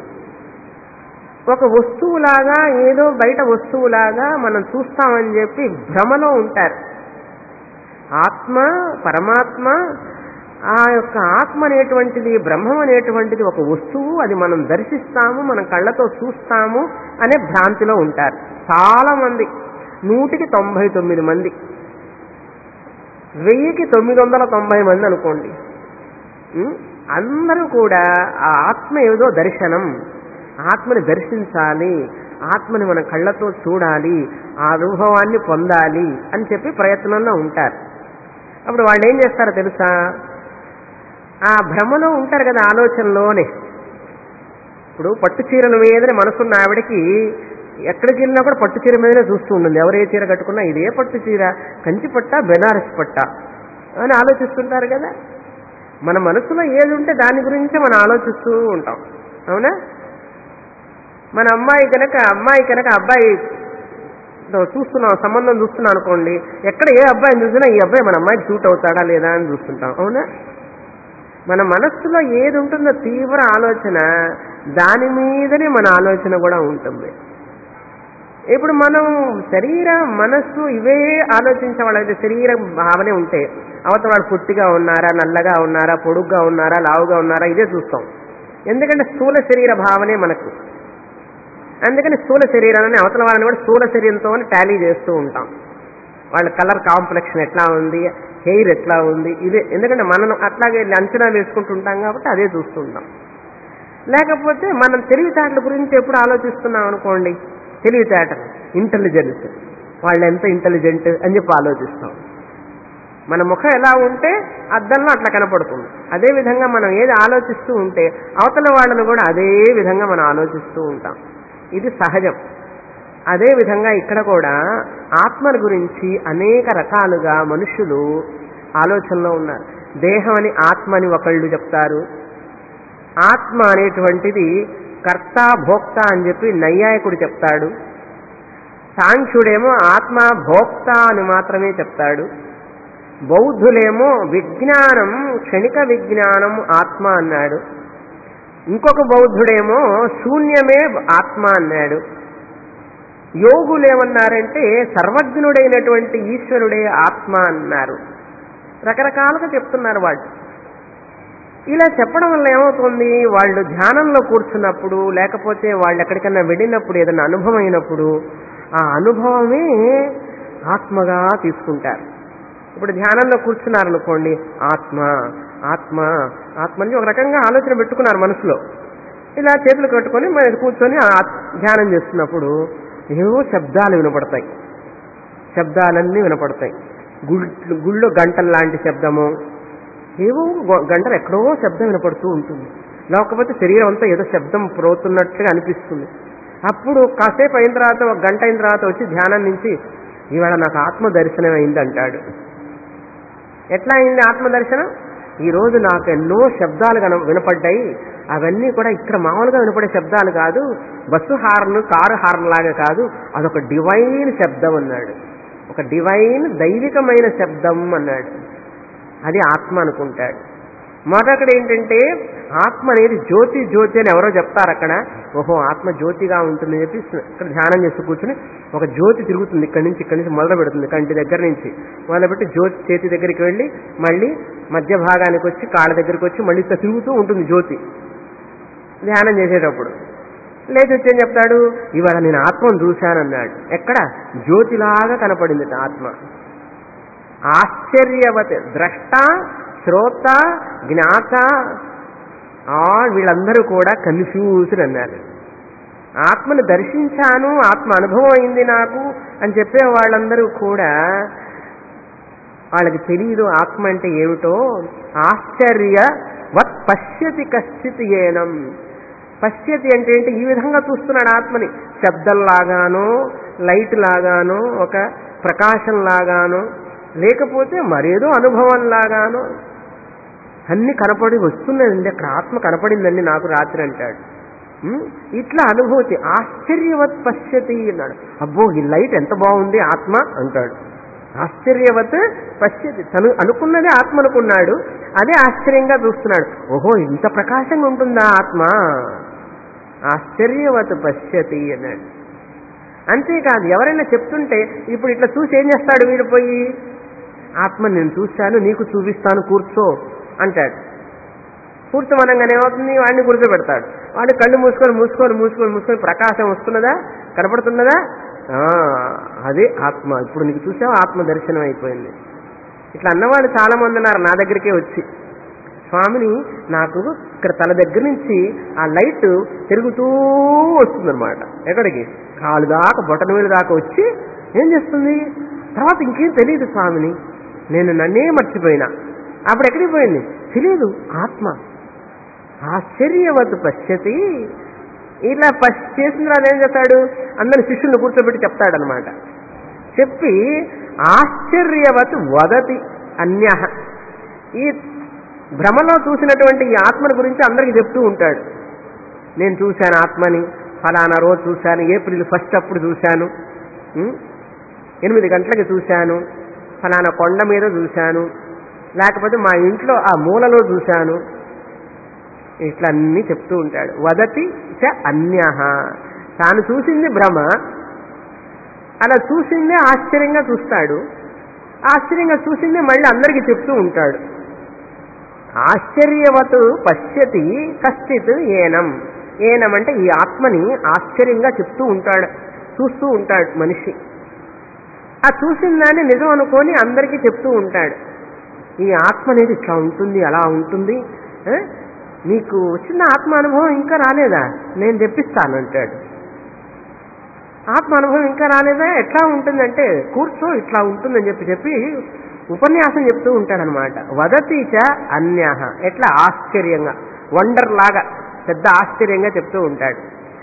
ఒక వస్తువులాగా ఏదో బయట వస్తువులాగా మనం చూస్తామని చెప్పి భ్రమలో ఉంటారు ఆత్మ పరమాత్మ ఆ యొక్క ఆత్మ అనేటువంటిది బ్రహ్మం అనేటువంటిది ఒక వస్తువు అది మనం దర్శిస్తాము మనం కళ్ళతో చూస్తాము అనే భ్రాంతిలో ఉంటారు చాలా మంది నూటికి తొంభై తొమ్మిది మంది వెయ్యికి తొమ్మిది వందల తొంభై మంది అనుకోండి ఉం? అందరూ కూడా ఆ ఆత్మ ఏదో దర్శనం ఆత్మని దర్శించాలి ఆత్మని మన కళ్ళతో చూడాలి ఆ అనుభవాన్ని పొందాలి అని చెప్పి ప్రయత్నంలో ఉంటారు అప్పుడు వాళ్ళు ఏం చేస్తారో తెలుసా ఆ భ్రమలో ఉంటారు కదా ఆలోచనలోనే ఇప్పుడు పట్టు చీరల మీదనే మనసున్న ఆవిడకి ఎక్కడికి వెళ్ళినా కూడా పట్టు చీర మీదనే చూస్తూ ఉంటుంది ఎవరు ఏ చీర కట్టుకున్నా ఇదే పట్టు చీర కంచి పట్ట బెనారస్ పట్ట అని ఆలోచిస్తుంటారు కదా మన మనసులో ఏది ఉంటే దాని గురించే మనం ఆలోచిస్తూ ఉంటాం అవునా మన అమ్మాయి కనుక అమ్మాయి కనుక అబ్బాయి తో చూస్తున్నాం సంబంధం చూస్తున్నాం అనుకోండి ఎక్కడ ఏ అబ్బాయిని చూసినా ఈ అబ్బాయి మన అమ్మాయికి సూట్ అవుతాడా లేదా అని చూస్తుంటాం అవునా మన మనస్సులో ఏది ఉంటుందో తీవ్ర ఆలోచన దాని మీదనే మన ఆలోచన కూడా ఉంటుంది ఇప్పుడు మనం శరీర మనస్సు ఇవే ఆలోచించే వాళ్ళైతే శరీర భావనే ఉంటే అవతల వాడు పొట్టిగా ఉన్నారా నల్లగా ఉన్నారా పొడుగ్గా ఉన్నారా లావుగా ఉన్నారా ఇదే చూస్తాం ఎందుకంటే స్థూల శరీర భావనే మనకు అందుకని స్థూల శరీరాన్ని అవతల వాళ్ళని కూడా స్థూల శరీరంతో టాలీ చేస్తూ ఉంటాం వాళ్ళ కలర్ కాంప్లెక్షన్ ఎట్లా ఉంది హెయిర్ ఎట్లా ఉంది ఇదే ఎందుకంటే మనం అట్లాగే అంచనా వేసుకుంటూ ఉంటాం కాబట్టి అదే చూస్తుంటాం లేకపోతే మనం తెలివితేటల గురించి ఎప్పుడు ఆలోచిస్తున్నాం అనుకోండి తెలివితేటలు ఇంటెలిజెన్స్ వాళ్ళు ఎంత ఇంటెలిజెంట్ అని చెప్పి ఆలోచిస్తాం మన ముఖం ఎలా ఉంటే అద్దంలో అట్లా కనపడుతుంది అదే విధంగా మనం ఏది ఆలోచిస్తూ ఉంటే అవతల వాళ్ళని కూడా అదే విధంగా మనం ఆలోచిస్తూ ఉంటాం ఇది సహజం అదే విధంగా ఇక్కడ కూడా ఆత్మల గురించి అనేక రకాలుగా మనుషులు ఆలోచనలో ఉన్నారు దేహం అని ఆత్మ అని ఒకళ్ళు చెప్తారు ఆత్మ అనేటువంటిది కర్త భోక్త అని చెప్పి నైయాయకుడు చెప్తాడు సాంఖ్యుడేమో ఆత్మ భోక్త అని మాత్రమే చెప్తాడు బౌద్ధులేమో విజ్ఞానం క్షణిక విజ్ఞానం ఆత్మ అన్నాడు ఇంకొక బౌద్ధుడేమో శూన్యమే ఆత్మ అన్నాడు యోగులు ఏమన్నారంటే సర్వజ్ఞుడైనటువంటి ఈశ్వరుడే ఆత్మ అన్నారు రకరకాలుగా చెప్తున్నారు వాళ్ళు ఇలా చెప్పడం వల్ల ఏమవుతుంది వాళ్ళు ధ్యానంలో కూర్చున్నప్పుడు లేకపోతే వాళ్ళు ఎక్కడికన్నా వెళ్ళినప్పుడు ఏదైనా అనుభవం అయినప్పుడు ఆ అనుభవమే ఆత్మగా తీసుకుంటారు ఇప్పుడు ధ్యానంలో కూర్చున్నారనుకోండి ఆత్మ ఆత్మ ఆత్మ అని ఒక రకంగా ఆలోచన పెట్టుకున్నారు మనసులో ఇలా చేతులు కట్టుకొని మరి కూర్చొని ఆ ధ్యానం చేస్తున్నప్పుడు ఏవో శబ్దాలు వినపడతాయి శబ్దాలన్నీ వినపడతాయి గుళ్ళు గుళ్ళో గంటల లాంటి శబ్దము ఏవో గొ- గంటలు ఎక్కడో శబ్దం వినపడుతూ ఉంటుంది లేకపోతే శరీరం అంతా ఏదో శబ్దం ప్రోతున్నట్టుగా అనిపిస్తుంది అప్పుడు కాసేపు అయిన తర్వాత ఒక గంట అయిన తర్వాత వచ్చి ధ్యానం నుంచి ఇవాళ నాకు ఆత్మ దర్శనం అయింది అంటాడు ఎట్లా అయింది ఆత్మ దర్శనం ఈ రోజు నాకు ఎన్నో శబ్దాలు కన వినపడ్డాయి అవన్నీ కూడా ఇక్కడ మామూలుగా వినపడే శబ్దాలు కాదు బస్సు హార్న్ కారు హార్న్ లాగా కాదు అదొక డివైన్ శబ్దం అన్నాడు ఒక డివైన్ దైవికమైన శబ్దం అన్నాడు అది ఆత్మ అనుకుంటాడు మొదటి ఏంటంటే ఆత్మ అనేది జ్యోతి జ్యోతి అని ఎవరో చెప్తారు అక్కడ ఓహో ఆత్మ జ్యోతిగా ఉంటుంది అని చెప్పి ఇక్కడ ధ్యానం చేస్తూ కూర్చుని ఒక జ్యోతి తిరుగుతుంది ఇక్కడి నుంచి ఇక్కడి నుంచి మొదలు పెడుతుంది కంటి దగ్గర నుంచి మొదలుపెట్టి జ్యోతి చేతి దగ్గరికి వెళ్ళి మళ్ళీ మధ్య భాగానికి వచ్చి కాళ్ళ దగ్గరికి వచ్చి మళ్ళీ ఇట్లా తిరుగుతూ ఉంటుంది జ్యోతి ధ్యానం చేసేటప్పుడు లేచి వచ్చి ఏం చెప్తాడు ఇవాళ నేను ఆత్మను చూశానన్నాడు ఎక్కడ జ్యోతిలాగా కనపడింది ఆత్మ ఆశ్చర్యవత ద్రష్ట శ్రోత జ్ఞాత ఆల్ వీళ్ళందరూ కూడా కన్ఫ్యూజ్డ్ అన్నారు ఆత్మను దర్శించాను ఆత్మ అనుభవం అయింది నాకు అని చెప్పే వాళ్ళందరూ కూడా వాళ్ళకి తెలియదు ఆత్మ అంటే ఏమిటో ఆశ్చర్య వత్ పశ్యతి కశ్చిత్ ఏనం పశ్యతి అంటే ఏంటి ఈ విధంగా చూస్తున్నాడు ఆత్మని శబ్దంలాగానో లైట్ లాగానో ఒక ప్రకాశం లాగానో లేకపోతే మరేదో అనుభవం లాగానో అన్ని కనపడి వస్తున్నాయండి అక్కడ ఆత్మ కనపడిందండి నాకు రాత్రి అంటాడు ఉమ్, ఇట్లా అనుభూతి ఆశ్చర్యవత్ పశ్యతి అన్నాడు అబ్బో ఈ లైట్ ఎంత బాగుంది ఆత్మ అంటాడు ఆశ్చర్యవత్ పశ్యతి తను అనుకున్నదే ఆత్మ అనుకున్నాడు అదే ఆశ్చర్యంగా చూస్తున్నాడు ఓహో ఇంత ప్రకాశంగా ఉంటుందా ఆత్మ ఆశ్చర్యవత్ పశ్యతి అన్నాడు అంతేకాదు ఎవరైనా చెప్తుంటే ఇప్పుడు ఇట్లా చూసి ఏం చేస్తాడు వీడు పోయి ఆత్మ నేను చూశాను నీకు చూపిస్తాను కూర్చో అంటాడు కూర్చోమనంగానే ఏమవుతుంది వాడిని కూర్చోబెడతాడు వాడిని కళ్ళు మూసుకొని మూసుకొని మూసుకొని మూసుకొని ప్రకాశం వస్తున్నదా కనపడుతున్నదా ఆ, అదే ఆత్మ ఇప్పుడు నీకు చూసావా ఆత్మ దర్శనం అయిపోయింది ఇట్లా అన్నవాళ్ళు చాలా మంది ఉన్నారు నా దగ్గరికే వచ్చి స్వామిని నాకు ఇక్కడ తల దగ్గర నుంచి ఆ లైట్ తిరుగుతూ వస్తుందన్నమాట ఎక్కడికి కాలు దాకా బొటన వేలు దాకా వచ్చి ఏం చేస్తుంది తర్వాత ఇంకేం తెలియదు స్వామిని నేను నన్నే మర్చిపోయినా అప్పుడు ఎక్కడికి పోయింది తెలియదు ఆత్మ ఆశ్చర్యవద్దు పశ్యతి ఇలా పశ్ చేసిన తర్వాత ఏం చేస్తాడు అందరి శిష్యుల్ని కూర్చోబెట్టి చెప్తాడనమాట చెప్పి ఆశ్చర్యవత్ వదతి అన్య ఈ భ్రమలో చూసినటువంటి ఈ ఆత్మని గురించి అందరికీ చెప్తూ ఉంటాడు నేను చూశాను ఆత్మని ఫలానా రోజు చూశాను ఏప్రిల్ ఫస్ట్ అప్పుడు చూశాను ఉం? ఎనిమిది గంటలకి చూశాను ఫలానా కొండ మీద చూశాను లేకపోతే మా ఇంట్లో ఆ మూలలో చూశాను ఇట్లా అన్నీ చెప్తూ ఉంటాడు వదతి చ అన్య తాను చూసింది భ్రమ అలా చూసిందే ఆశ్చర్యంగా చూస్తాడు ఆశ్చర్యంగా చూసిందే మళ్ళీ అందరికీ చెప్తూ ఉంటాడు ఆశ్చర్యవత్ పశ్యతి కశ్చిత్ ఏనం ఏనం అంటే ఈ ఆత్మని ఆశ్చర్యంగా చెప్తూ ఉంటాడు చూస్తూ ఉంటాడు మనిషి ఆ చూసిన దాన్ని నిజం అనుకొని అందరికీ చెప్తూ ఉంటాడు ఈ ఆత్మ అనేది ఇట్లా ఉంటుంది అలా ఉంటుంది ఆ? నీకు వచ్చిన ఆత్మ అనుభవం ఇంకా రాలేదా నేను తెప్పిస్తాను అంటాడు ఆత్మ అనుభవం ఇంకా రాలేదా ఎట్లా ఉంటుందంటే కూర్చో ఇట్లా ఉంటుందని చెప్పి చెప్పి ఉపన్యాసం చెప్తూ ఉంటాడనమాట వదతీచ అన్య ఎట్లా ఆశ్చర్యంగా వండర్ లాగా పెద్ద ఆశ్చర్యంగా చెప్తూ ఉంటాడు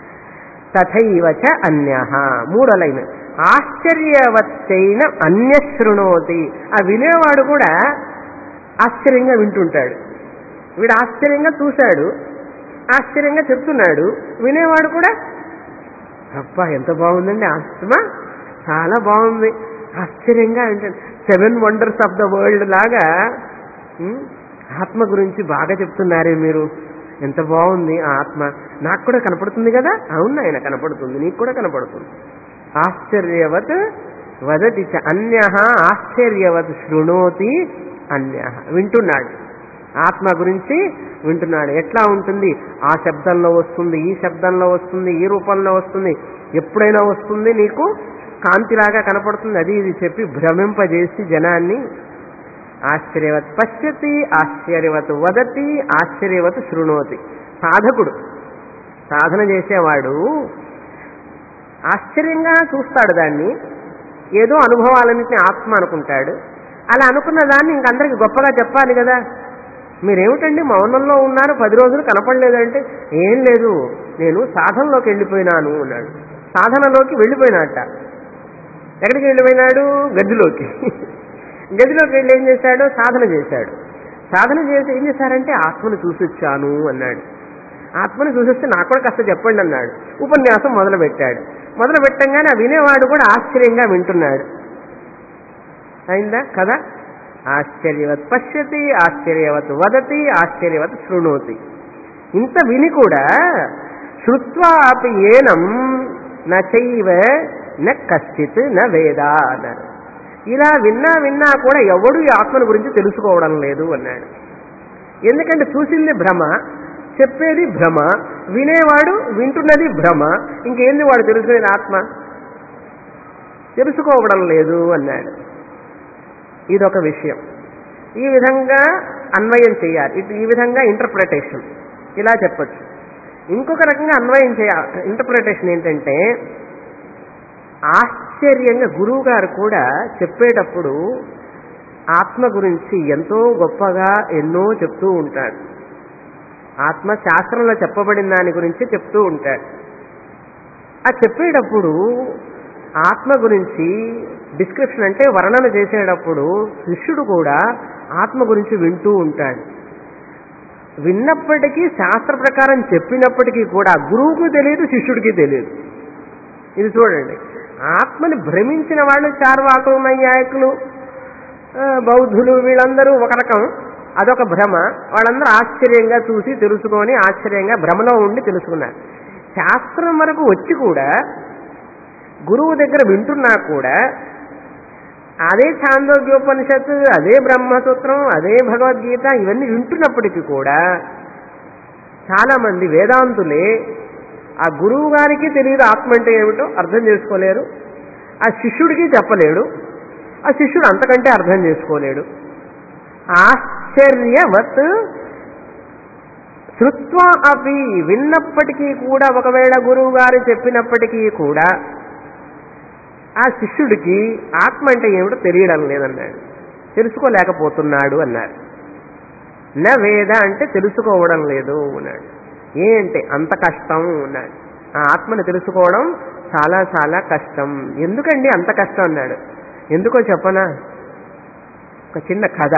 తథైవచ అన్య మూడో లైన్ ఆశ్చర్యవచ్చైన అన్య శృణోతి ఆ వినేవాడు కూడా ఆశ్చర్యంగా వింటుంటాడు వీడు ఆశ్చర్యంగా చూశాడు ఆశ్చర్యంగా చెప్తున్నాడు వినేవాడు కూడా అబ్బా ఎంత బాగుందండి ఆత్మ చాలా బాగుంది ఆశ్చర్యంగా అంటే seven wonders of the world లాగా ఉమ్, ఆత్మ గురించి బాగా చెప్తున్నారే మీరు ఎంత బాగుంది ఆ ఆత్మ నాకు కూడా కనపడుతుంది కదా అవును ఆయన కనపడుతుంది నీకు కూడా కనపడుతుంది ఆశ్చర్యవత్ వదతి చ అన్య ఆశ్చర్యవత్ శృణోతి అన్య వింటున్నాడు ఆత్మ గురించి వింటున్నాడు ఎట్లా ఉంటుంది ఆ శబ్దంలో వస్తుంది ఈ శబ్దంలో వస్తుంది ఈ రూపంలో వస్తుంది ఎప్పుడైనా వస్తుంది నీకు కాంతిలాగా కనపడుతుంది అది ఇది చెప్పి భ్రమింపజేసి జనాన్ని ఆశ్చర్యవత్ పశ్యతి ఆశ్చర్యవత్ వదతి ఆశ్చర్యవత్ శృణోతి సాధకుడు సాధన చేసేవాడు ఆశ్చర్యంగా చూస్తాడు దాన్ని ఏదో అనుభవాలన్నింటినీ ఆత్మ అనుకుంటాడు అలా అనుకున్న దాన్ని ఇంకందరికి గొప్పగా చెప్పాలి కదా మీరేమిటండి మౌనంలో ఉన్నారు పది రోజులు కనపడలేదంటే ఏం లేదు నేను సాధనలోకి వెళ్ళిపోయినాను అన్నాడు సాధనలోకి వెళ్ళిపోయినట్ట ఎక్కడికి వెళ్ళిపోయినాడు గదిలోకి గదిలోకి వెళ్ళి ఏం చేశాడు సాధన చేశాడు సాధన చేసి ఏం చేశారంటే ఆత్మను చూసొచ్చాను అన్నాడు ఆత్మను చూసొస్తే నాకు కూడా కాస్త చెప్పండి అన్నాడు ఉపన్యాసం మొదలు పెట్టాడు మొదలు పెట్టంగానే ఆ వినేవాడు కూడా ఆశ్చర్యంగా వింటున్నాడు అయిందా కదా ఆశ్చర్యవత్ పశ్యతి ఆశ్చర్యవత్ వదతి ఆశ్చర్యవత్ శృణోతి ఇంత విని కూడా శృత్వా అపి ఏనం నచైవ న కశ్చిత్ న వేద అన్నారు ఇలా విన్నా విన్నా కూడా ఎవడు ఈ ఆత్మను గురించి తెలుసుకోవడం లేదు అన్నాడు ఎందుకంటే చూసింది భ్రమ చెప్పేది భ్రమ వినేవాడు వింటున్నది భ్రమ ఇంకేంది వాడు తెలుసుకునేది ఆత్మ తెలుసుకోవడం లేదు అన్నాడు ఇదొక విషయం ఈ విధంగా అన్వయం చేయాలి ఇటు ఈ విధంగా ఇంటర్ప్రిటేషన్ ఇలా చెప్పొచ్చు ఇంకొక రకంగా అన్వయం చేయాలి ఇంటర్ప్రిటేషన్ ఏంటంటే ఆశ్చర్యంగా గురువు గారు కూడా చెప్పేటప్పుడు ఆత్మ గురించి ఎంతో గొప్పగా ఎన్నో చెప్తూ ఉంటాడు ఆత్మ శాస్త్రంలో చెప్పబడిన దాని గురించి చెప్తూ ఉంటాడు ఆ చెప్పేటప్పుడు ఆత్మ గురించి డిస్క్రిప్షన్ అంటే వర్ణన చేసేటప్పుడు శిష్యుడు కూడా ఆత్మ గురించి వింటూ ఉంటాడు విన్నప్పటికీ శాస్త్ర ప్రకారం చెప్పినప్పటికీ కూడా గురువుకు తెలియదు శిష్యుడికి తెలియదు ఇది చూడండి ఆత్మని భ్రమించిన వాళ్ళు చార్వాకులు నైయాయకులు ఆ, బౌద్ధులు వీళ్ళందరూ ఒక రకం అదొక భ్రమ వాళ్ళందరూ ఆశ్చర్యంగా చూసి తెలుసుకొని ఆశ్చర్యంగా భ్రమలో ఉండి తెలుసుకున్నారు శాస్త్రం వరకు వచ్చి కూడా గురువు దగ్గర వింటున్నా కూడా అదే ఛాందోగ్యోపనిషత్తు అదే బ్రహ్మసూత్రం అదే భగవద్గీత ఇవన్నీ వింటున్నప్పటికీ కూడా చాలా మంది వేదాంతులే ఆ గురువు గారికి తెలియదు ఆత్మ అంటే ఏమిటో అర్థం చేసుకోలేరు ఆ శిష్యుడికి చెప్పలేడు ఆ శిష్యుడు అంతకంటే అర్థం చేసుకోలేడు ఆశ్చర్యవత్ శృత్వ అవి విన్నప్పటికీ కూడా ఒకవేళ గురువు గారు చెప్పినప్పటికీ కూడా ఆ శిష్యుడికి ఆత్మ అంటే ఏమిటో తెలియడం లేదన్నాడు తెలుసుకోలేకపోతున్నాడు అన్నారు నా వేద అంటే తెలుసుకోవడం లేదు అన్నాడు ఏంటి అంత కష్టం అన్నాడు ఆ ఆత్మని తెలుసుకోవడం చాలా చాలా కష్టం ఎందుకండి అంత కష్టం అన్నాడు ఎందుకో చెప్పనా ఒక చిన్న కథ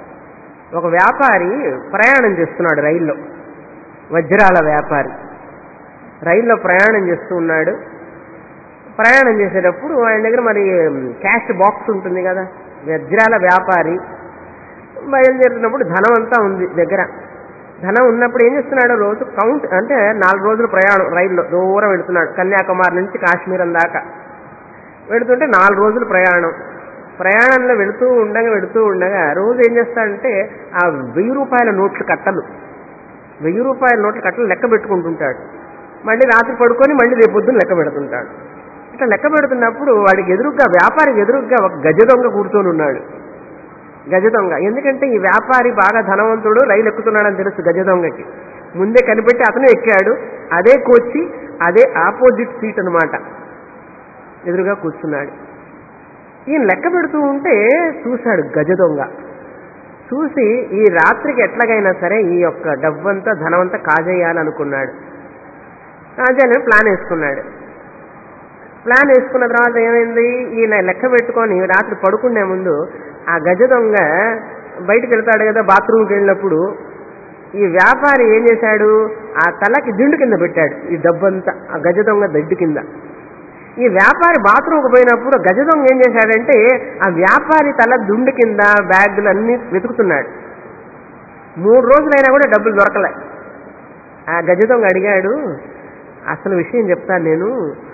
ఒక వ్యాపారి ప్రయాణం చేస్తున్నాడు రైల్లో వజ్రాల వ్యాపారి రైల్లో ప్రయాణం చేస్తూ ఉన్నాడు ప్రయాణం చేసేటప్పుడు ఆయన దగ్గర మరి క్యాష్ బాక్స్ ఉంటుంది కదా వజ్రాల వ్యాపారి బయలుదేరుతున్నప్పుడు ధనం అంతా ఉంది దగ్గర ధనం ఉన్నప్పుడు ఏం చేస్తున్నాడు రోజు కౌంట్ అంటే నాలుగు రోజులు ప్రయాణం రైల్లో దూరం వెళుతున్నాడు కన్యాకుమారి నుంచి కాశ్మీరం దాకా వెళుతుంటే నాలుగు రోజులు ప్రయాణం ప్రయాణంలో వెళుతూ ఉండగా వెళుతూ ఉండగా రోజు ఏం చేస్తాడంటే ఆ వెయ్యి రూపాయల నోట్లు కట్టలు వెయ్యి రూపాయల నోట్ల కట్టలు లెక్క పెట్టుకుంటుంటాడు మళ్ళీ రాత్రి పడుకొని మళ్ళీ రేపు పొద్దున్న లెక్క పెడుతుంటాడు ఇట్లా లెక్క పెడుతున్నప్పుడు వాడికి ఎదురుగ్గా వ్యాపారికి ఎదురుగ్గా ఒక గజ దొంగ కూర్చొని ఉన్నాడు గజ దొంగ ఎందుకంటే ఈ వ్యాపారి బాగా ధనవంతుడు రైలు ఎక్కుతున్నాడని తెలుసు గజ దొంగకి ముందే కనిపెట్టి అతను ఎక్కాడు అదే కోచి అదే ఆపోజిట్ సీట్ అనమాట ఎదురుగా కూర్చున్నాడు ఈయన లెక్క పెడుతూ ఉంటే చూశాడు గజ దొంగ చూసి ఈ రాత్రికి ఎట్లాగైనా సరే ఈ యొక్క డబ్బంతా ధనమంతా కాజేయాలనుకున్నాడు కాజేయాలని ప్లాన్ వేసుకున్నాడు ప్లాన్ వేసుకున్న తర్వాత ఏమైంది ఈయన లెక్క పెట్టుకొని రాత్రి పడుకునే ముందు ఆ గజ దొంగ బయటకు వెళ్తాడు కదా బాత్రూమ్కి వెళ్ళినప్పుడు ఈ వ్యాపారి ఏం చేశాడు ఆ తలకి దిండు కింద పెట్టాడు ఈ డబ్బంతా ఆ గజ దొంగ దడ్డు కింద ఈ వ్యాపారి బాత్రూమ్కి పోయినప్పుడు గజ దొంగ ఏం చేశాడంటే ఆ వ్యాపారి తల దుండు కింద బ్యాగులు అన్ని వెతుకుతున్నాడు మూడు రోజులైనా కూడా డబ్బులు దొరకలే ఆ గజ దొంగ అడిగాడు అసలు విషయం చెప్తాను నేను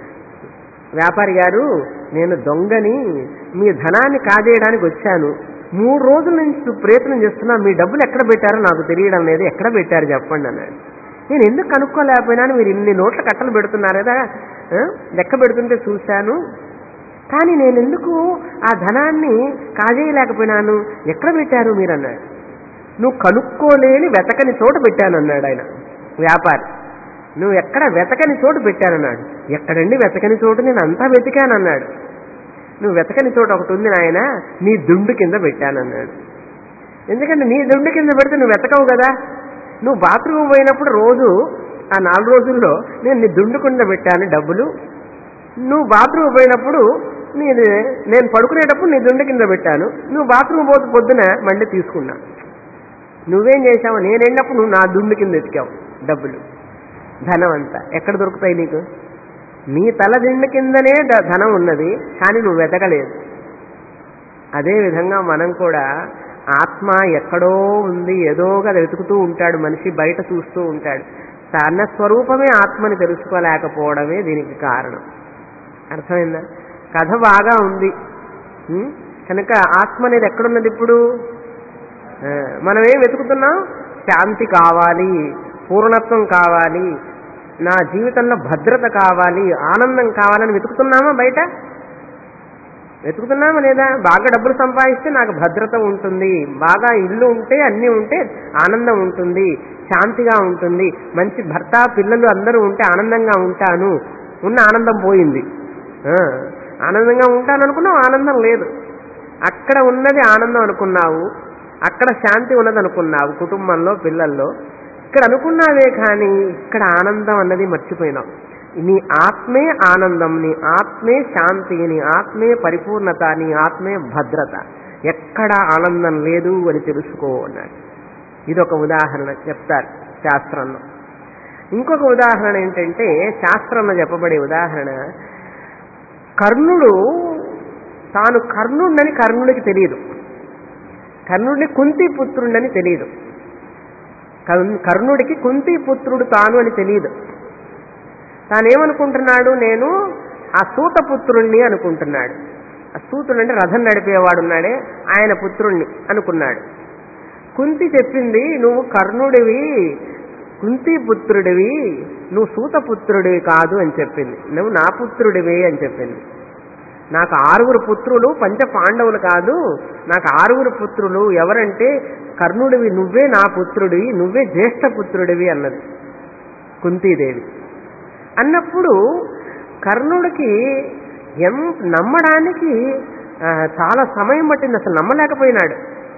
వ్యాపారి గారు నేను దొంగని మీ ధనాన్ని కాజేయడానికి వచ్చాను మూడు రోజుల నుంచి ప్రయత్నం చేస్తున్నా మీ డబ్బులు ఎక్కడ పెట్టారో నాకు తెలియడం లేదు ఎక్కడ పెట్టారు చెప్పండి అన్నాడు నేను ఎందుకు కనుక్కోలేకపోయినాను మీరు ఇన్ని నోట్ల కట్టలు పెడుతున్నారు కదా ఆ? లెక్క పెడుతుంటే చూశాను కానీ నేను ఎందుకు ఆ ధనాన్ని కాజేయలేకపోయినాను ఎక్కడ పెట్టారు మీరు అన్నాడు నువ్వు కనుక్కోలేని వెతకని చోట పెట్టానన్నాడు ఆయన వ్యాపారి నువ్వు ఎక్కడ వెతకని చోటు పెట్టానన్నాడు ఎక్కడండి వెతకని చోటు నేను అంతా వెతికానన్నాడు నువ్వు వెతకని చోట ఒకటి ఉంది నాయన నీ దుండు కింద పెట్టానన్నాడు ఎందుకంటే నీ దుండు కింద పెడితే నువ్వు వెతకవు కదా నువ్వు బాత్రూమ్ పోయినప్పుడు రోజు ఆ నాలుగు రోజుల్లో నేను నీ దుండు కింద పెట్టాను డబ్బులు నువ్వు బాత్రూమ్ పోయినప్పుడు నీ నేను పడుకునేటప్పుడు నీ దుండు కింద పెట్టాను నువ్వు బాత్రూమ్ పోతు పొద్దున మళ్ళీ తీసుకున్నా నువ్వేం చేశావు నేను వెళ్ళినప్పుడు నువ్వు నా దుండు కింద ఎతికావు డబ్బులు ధనం అంతా ఎక్కడ దొరుకుతాయి నీకు నీ తల దిండు కిందనే ద- ధనం ఉన్నది కానీ నువ్వు వెతకలేదు అదే విధంగా మనం కూడా ఆత్మ ఎక్కడో ఉంది ఏదోగా వెతుకుతూ ఉంటాడు మనిషి బయట చూస్తూ ఉంటాడు తన స్వరూపమే ఆత్మని తెలుసుకోలేకపోవడమే దీనికి కారణం అర్థమైందా కథ బాగా ఉంది ఉం? కనుక ఆత్మ అనేది ఎక్కడున్నది ఇప్పుడు ఆ, మనం ఏం వెతుకుతున్నాం శాంతి కావాలి పూర్ణత్వం కావాలి నా జీవితంలో భద్రత కావాలి ఆనందం కావాలని వెతుకుతున్నామా బయట వెతుకుతున్నామా లేదా బాగా డబ్బులు సంపాదిస్తే నాకు భద్రత ఉంటుంది బాగా ఇల్లు ఉంటే అన్నీ ఉంటే ఆనందం ఉంటుంది శాంతిగా ఉంటుంది మంచి భర్త పిల్లలు అందరూ ఉంటే ఆనందంగా ఉంటాను ఉన్న ఆనందం పోయింది ఆ, ఆనందంగా ఉంటాను అనుకున్నావు ఆనందం లేదు అక్కడ ఉన్నది ఆనందం అనుకున్నావు అక్కడ శాంతి ఉన్నది అనుకున్నావు కుటుంబంలో పిల్లల్లో ఇక్కడ అనుకున్నావే కానీ ఇక్కడ ఆనందం అన్నది మర్చిపోయినావు నీ ఆత్మే ఆనందం నీ ఆత్మే శాంతి నీ ఆత్మే పరిపూర్ణత నీ ఆత్మే భద్రత ఎక్కడ ఆనందం లేదు అని తెలుసుకో అన్నాడు ఇదొక ఉదాహరణ చెప్తారు శాస్త్రంలో ఇంకొక ఉదాహరణ ఏంటంటే శాస్త్రంలో చెప్పబడే ఉదాహరణ కర్ణుడు తాను కర్ణుడిని కర్ణుడికి తెలియదు కర్ణుడిని కుంతి పుత్రుడని తెలియదు కర్ణ- కర్ణుడికి కుంతి పుత్రుడు తాను అని తెలియదు తానేమనుకుంటున్నాడు నేను ఆ సూతపుత్రుణ్ణి అనుకుంటున్నాడు ఆ సూతుడు అంటే రథం నడిపేవాడు ఉన్నాడే ఆయన పుత్రుణ్ణి అనుకున్నాడు కుంతి చెప్పింది నువ్వు కర్ణుడివి కుంతి పుత్రుడివి నువ్వు సూతపుత్రుడివి కాదు అని చెప్పింది నువ్వు నా పుత్రుడివి అని చెప్పింది నాకు ఆరుగురు పుత్రులు పంచ పాండవులు కాదు నాకు ఆరుగురు పుత్రులు ఎవరంటే కర్ణుడివి నువ్వే నా పుత్రుడివి నువ్వే జ్యేష్ఠ పుత్రుడివి అన్నది కుంతీదేవి అన్నప్పుడు కర్ణుడికి ఎం నమ్మడానికి ఆ, చాలా సమయం పట్టింది అసలు నమ్మలేకపోయినాడు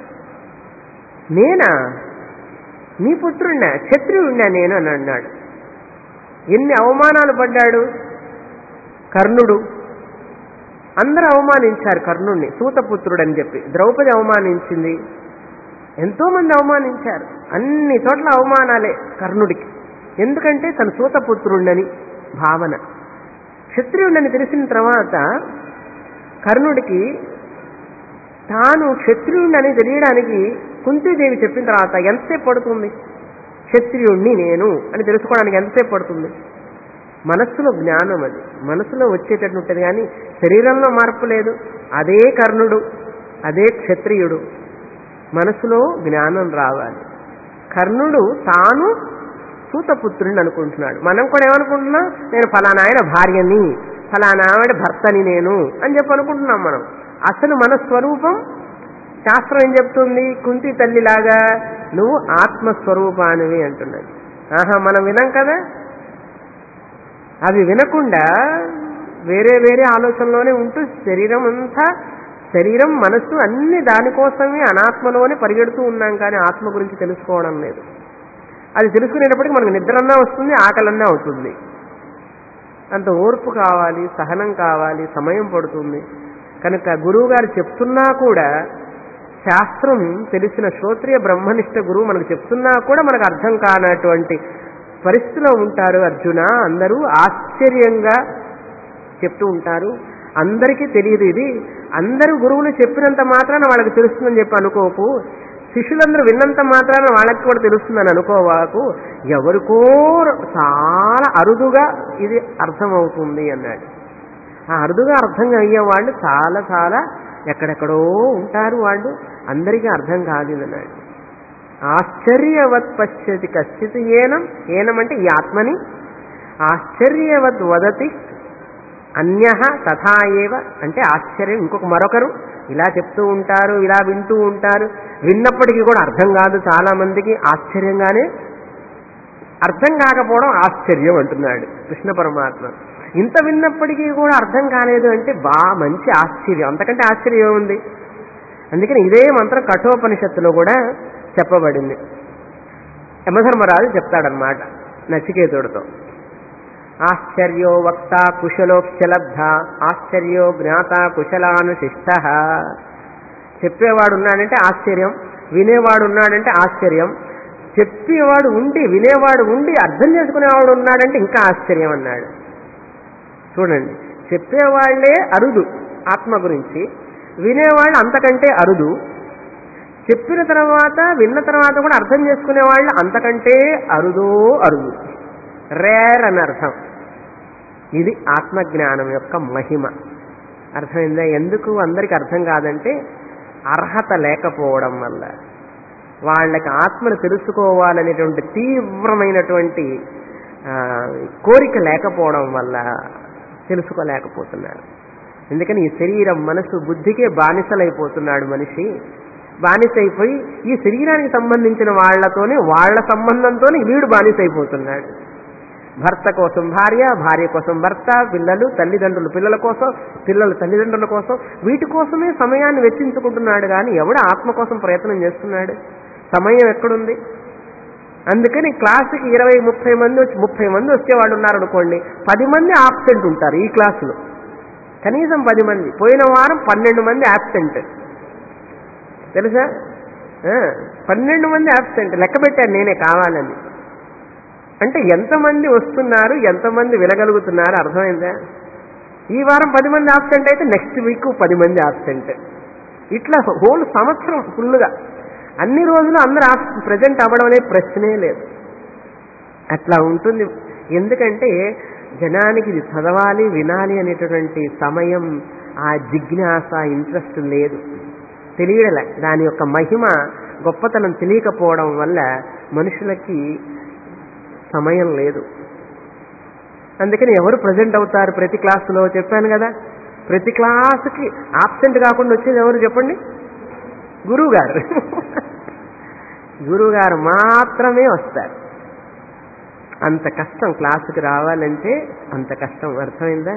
నేనా నీ పుత్రుడినా క్షత్రియుడినా నేను అని అన్నాడు ఎన్ని అవమానాలు పడ్డాడు కర్ణుడు అందరూ అవమానించారు కర్ణుడిని సూతపుత్రుడు అని చెప్పి ద్రౌపది అవమానించింది ఎంతో మంది అవమానించారు అన్ని చోట్ల అవమానాలే కర్ణుడికి ఎందుకంటే తను సూతపుత్రుడని భావన క్షత్రియుడని తెలిసిన తర్వాత కర్ణుడికి తాను క్షత్రియుడని తెలియడానికి కుంతీదేవి చెప్పిన తర్వాత ఎంతసేపు పడుతుంది క్షత్రియుణ్ణి నేను అని తెలుసుకోవడానికి ఎంతసేపు పడుతుంది మనస్సులో జ్ఞానం అది మనసులో వచ్చేటట్టు ఉంటుంది కానీ శరీరంలో మార్పు లేదు అదే కర్ణుడు అదే క్షత్రియుడు మనసులో జ్ఞానం రావాలి కర్ణుడు తాను సూతపుత్రుడిని అనుకుంటున్నాడు మనం కూడా ఏమనుకుంటున్నాం నేను ఫలానా ఆయన భార్యని ఫలానా ఆవిడ భర్తని నేను అని చెప్పి అనుకుంటున్నాం మనం అసలు మన స్వరూపం శాస్త్రం ఏం చెప్తుంది కుంతి తల్లిలాగా నువ్వు ఆత్మస్వరూపానివి అంటున్నది ఆహా మనం వినం కదా అవి వినకుండా వేరే వేరే ఆలోచనలోనే ఉంటూ శరీరం అంతా శరీరం మనస్సు అన్ని దానికోసమే అనాత్మలోనే పరిగెడుతూ ఉన్నాం కానీ ఆత్మ గురించి తెలుసుకోవడం లేదు అది తెలుసుకునేటప్పటికి మనకు నిద్రన్నా వస్తుంది ఆకలన్నా అవుతుంది అంత ఓర్పు కావాలి సహనం కావాలి సమయం పడుతుంది కనుక గురువు గారు చెప్తున్నా కూడా శాస్త్రం తెలిసిన శ్రోత్రియ బ్రహ్మనిష్ట గురువు మనకు చెప్తున్నా కూడా మనకు అర్థం కానటువంటి పరిస్థితిలో ఉంటారు అర్జున అందరూ ఆశ్చర్యంగా చెప్తూ ఉంటారు అందరికీ తెలియదు ఇది అందరూ గురువులు చెప్పినంత మాత్రాన వాళ్ళకి తెలుస్తుందని చెప్పి అనుకోకు శిష్యులందరూ విన్నంత మాత్రాన వాళ్ళకి కూడా తెలుస్తుందని అనుకోవాకు ఎవరికో చాలా అరుదుగా ఇది అర్థమవుతుంది అన్నాడు ఆ అరుదుగా అర్థం అయ్యే వాళ్ళు చాలా చాలా ఎక్కడెక్కడో ఉంటారు వాళ్ళు అందరికీ అర్థం కాదు ఇది అన్నాడు ఆశ్చర్యవత్ పశ్యతి కశ్చిత్ ఏనం ఏనం అంటే ఈ ఆత్మని ఆశ్చర్యవద్ వదతి అన్య తథా ఏవ అంటే ఆశ్చర్యం ఇంకొక మరొకరు ఇలా చెప్తూ ఉంటారు ఇలా వింటూ ఉంటారు విన్నప్పటికీ కూడా అర్థం కాదు చాలా మందికి ఆశ్చర్యంగానే అర్థం కాకపోవడం ఆశ్చర్యం అంటున్నాడు కృష్ణ పరమాత్మ ఇంత విన్నప్పటికీ కూడా అర్థం కాలేదు అంటే బా మంచి ఆశ్చర్యం అంతకంటే ఆశ్చర్యం ఏముంది అందుకని ఇదే మంత్రం కఠోపనిషత్తులో కూడా చెప్పబడింది యమధర్మరాజు చెప్తాడనమాట నచికేతుడితో ఆశ్చర్యో వక్త కుశలోక్షలబ్ధ ఆశ్చర్యో జ్ఞాత కుశలానుశిష్ట చెప్పేవాడు ఉన్నాడంటే ఆశ్చర్యం వినేవాడు ఉన్నాడంటే ఆశ్చర్యం చెప్పేవాడు ఉండి వినేవాడు ఉండి అర్థం చేసుకునేవాడు ఉన్నాడంటే ఇంకా ఆశ్చర్యం అన్నాడు చూడండి చెప్పేవాళ్లే అరుదు ఆత్మ గురించి వినేవాళ్ళు అంతకంటే అరుదు చెప్పిన తర్వాత విన్న తర్వాత కూడా అర్థం చేసుకునే వాళ్ళు అంతకంటే అరుదో అరుదు రేర్ అని అర్థం ఇది ఆత్మజ్ఞానం యొక్క మహిమ అర్థమైందా ఎందుకు అందరికి అర్థం కాదంటే అర్హత లేకపోవడం వల్ల వాళ్ళకి ఆత్మను తెలుసుకోవాలనేటువంటి తీవ్రమైనటువంటి ఆ, కోరిక లేకపోవడం వల్ల తెలుసుకోలేకపోతున్నారు ఎందుకని ఈ శరీరం మనసు బుద్ధికే బానిసలైపోతున్నాడు మనిషి బానిసైపోయి ఈ శరీరానికి సంబంధించిన వాళ్లతోనే వాళ్ళ సంబంధంతోనే వీడు బానిసైపోతున్నాడు భర్త కోసం భార్య భార్య కోసం భర్త పిల్లలు తల్లిదండ్రులు పిల్లల కోసం పిల్లలు తల్లిదండ్రుల కోసం వీటి కోసమే సమయాన్ని వెచ్చించుకుంటున్నాడు కానీ ఎవడు ఆత్మ కోసం ప్రయత్నం చేస్తున్నాడు సమయం ఎక్కడుంది అందుకని క్లాసుకి ఇరవై ముప్పై మంది వచ్చి ముప్పై మంది వచ్చేవాళ్ళు ఉన్నారనుకోండి పది మంది ఆబ్సెంట్ ఉంటారు ఈ క్లాసులో కనీసం పది మంది పోయిన వారం పన్నెండు మంది ఆబ్సెంట్ తెలుసా ఆ, పన్నెండు మంది ఆబ్సెంట్ లెక్క పెట్టాను నేనే కావాలని అంటే ఎంతమంది వస్తున్నారు ఎంతమంది వినగలుగుతున్నారు అర్థమైందా ఈ వారం పది మంది ఆబ్సెంట్ అయితే నెక్స్ట్ వీక్ పది మంది ఆబ్సెంట్ ఇట్లా హోల్ సంవత్సరం ఫుల్గా అన్ని రోజులు అందరు ప్రజెంట్ అవ్వడం అనే ప్రశ్నే లేదు అట్లా ఉంటుంది ఎందుకంటే జనానికి ఇది చదవాలి వినాలి అనేటటువంటి సమయం ఆ జిజ్ఞాస ఇంట్రెస్ట్ లేదు తెలియడలే దాని యొక్క మహిమ గొప్పతనం తెలియకపోవడం వల్ల మనుషులకి సమయం లేదు అందుకని ఎవరు ప్రజెంట్ అవుతారు ప్రతి క్లాసులో చెప్పాను కదా ప్రతి క్లాసుకి ఆబ్సెంట్ కాకుండా వచ్చేది ఎవరు చెప్పండి గురువు గారు గురువు గారు మాత్రమే వస్తారు అంత కష్టం క్లాసుకి రావాలంటే అంత కష్టం అర్థమైందా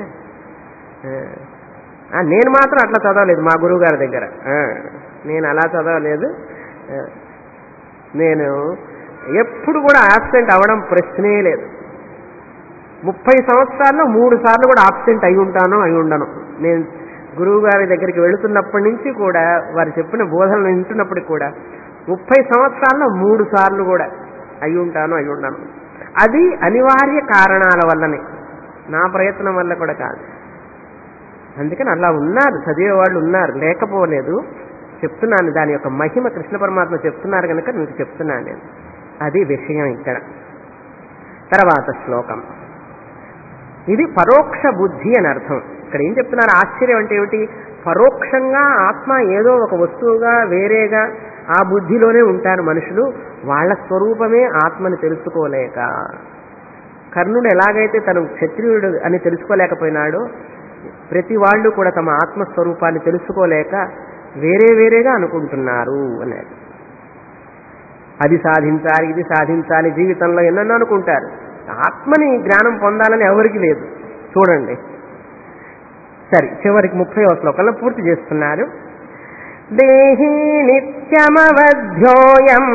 ఆ, నేను మాత్రం అట్లా చదవలేదు మా గురువు గారి దగ్గర ఆ, నేను అలా చదవలేదు ఆ, నేను ఎప్పుడు కూడా ఆబ్సెంట్ అవ్వడం ప్రశ్నే లేదు ముప్పై సంవత్సరాల్లో మూడు సార్లు కూడా ఆబ్సెంట్ అయి ఉంటాను అయి ఉండను నేను గురువు గారి దగ్గరికి వెళుతున్నప్పటి నుంచి కూడా వారు చెప్పిన బోధనలు వింటున్నప్పటికి కూడా ముప్పై సంవత్సరాల్లో మూడు సార్లు కూడా అయి ఉంటాను అయి ఉండను అది అనివార్య కారణాల వల్లనే నా ప్రయత్నం వల్ల కూడా కాదు అందుకని అలా ఉన్నారు చదివే వాళ్ళు ఉన్నారు లేకపోలేదు చెప్తున్నాను దాని యొక్క మహిమ కృష్ణ పరమాత్మ చెప్తున్నారు కనుక మీకు చెప్తున్నాను నేను అది విషయం ఇక్కడ తర్వాత శ్లోకం ఇది పరోక్ష బుద్ధి అని అర్థం ఇక్కడ ఏం చెప్తున్నారు ఆశ్చర్యం అంటే ఏమిటి పరోక్షంగా ఆత్మ ఏదో ఒక వస్తువుగా వేరేగా ఆ బుద్ధిలోనే ఉంటారు మనుషులు వాళ్ళ స్వరూపమే ఆత్మని తెలుసుకోలేక కర్ణుడు ఎలాగైతే తను క్షత్రియుడు అని తెలుసుకోలేకపోయినాడో ప్రతి వాళ్ళు కూడా తమ ఆత్మస్వరూపాన్ని తెలుసుకోలేక వేరే వేరేగా అనుకుంటున్నారు అనేది అది సాధించాలి ఇది సాధించాలి జీవితంలో ఎన్నెన్నో అనుకుంటారు ఆత్మని జ్ఞానం పొందాలని ఎవరికి లేదు చూడండి సరే చివరికి ముప్పై శ్లోకంలో పూర్తి చేస్తున్నారు దేహి నిత్యమవధ్యోయం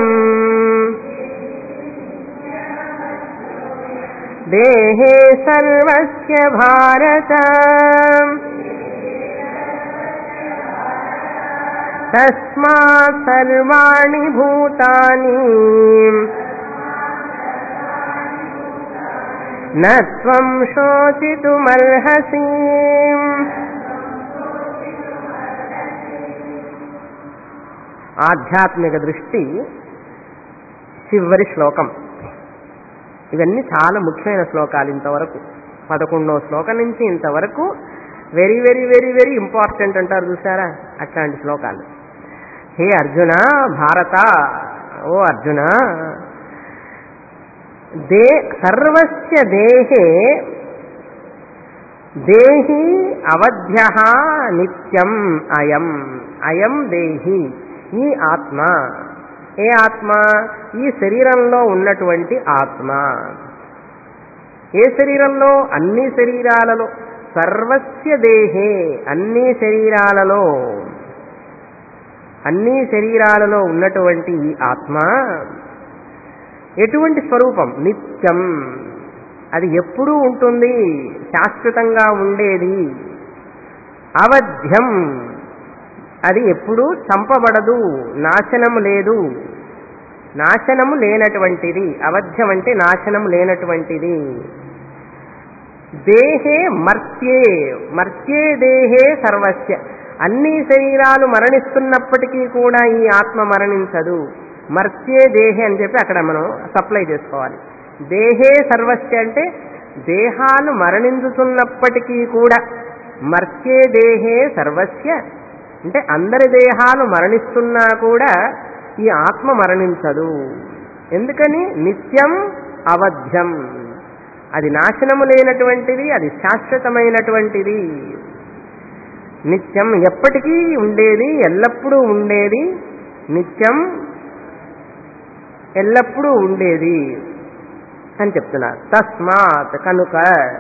దేహే సర్వస్య భారత తస్మాత్ సర్వాణి భూతాని నత్వం శోచితుమర్హసి ఆధ్యాత్మిక దృష్టి చివరి శ్లోకం ఇవన్నీ చాలా ముఖ్యమైన శ్లోకాలు ఇంతవరకు పదకొండవ శ్లోకం నుంచి ఇంతవరకు very very very very important అంటారు చూసారా అట్లాంటి శ్లోకాలు హే అర్జున భారత ఓ అర్జున దే సర్వస్య దేహే దేహి అవధ్య నిత్యం అయం అయం దేహి ఈ ఆత్మ ఏ ఆత్మ ఈ శరీరంలో ఉన్నటువంటి ఆత్మ ఏ శరీరంలో అన్ని శరీరాలలో సర్వస్య దేహే అన్ని శరీరాలలో అన్ని శరీరాలలో ఉన్నటువంటి ఈ ఆత్మ ఎటువంటి స్వరూపం నిత్యం అది ఎప్పుడూ ఉంటుంది శాశ్వతంగా ఉండేది అవధ్యం అది ఎప్పుడూ చంపబడదు నాశనం లేదు నాశనము లేనటువంటిది అవధ్యం అంటే నాశనం లేనటువంటిది దేహే మర్త్యే మర్త్యే దేహే సర్వస్య అన్ని శరీరాలు మరణిస్తున్నప్పటికీ కూడా ఈ ఆత్మ మరణించదు మర్త్యే దేహే అని చెప్పి అక్కడ మనం సప్లై చేసుకోవాలి దేహే సర్వస్య అంటే దేహాలు మరణించుతున్నప్పటికీ కూడా మర్త్యే దేహే సర్వస్య అంటే అందరి దేహాలు మరణిస్తున్నా కూడా ఈ ఆత్మ మరణించదు ఎందుకని నిత్యం అవధ్యం అది నాశనము లేనటువంటిది అది శాశ్వతమైనటువంటిది నిత్యం ఎప్పటికీ ఉండేది ఎల్లప్పుడూ ఉండేది నిత్యం ఎల్లప్పుడూ ఉండేది అని చెప్తున్నారు తస్మాత్ కనుక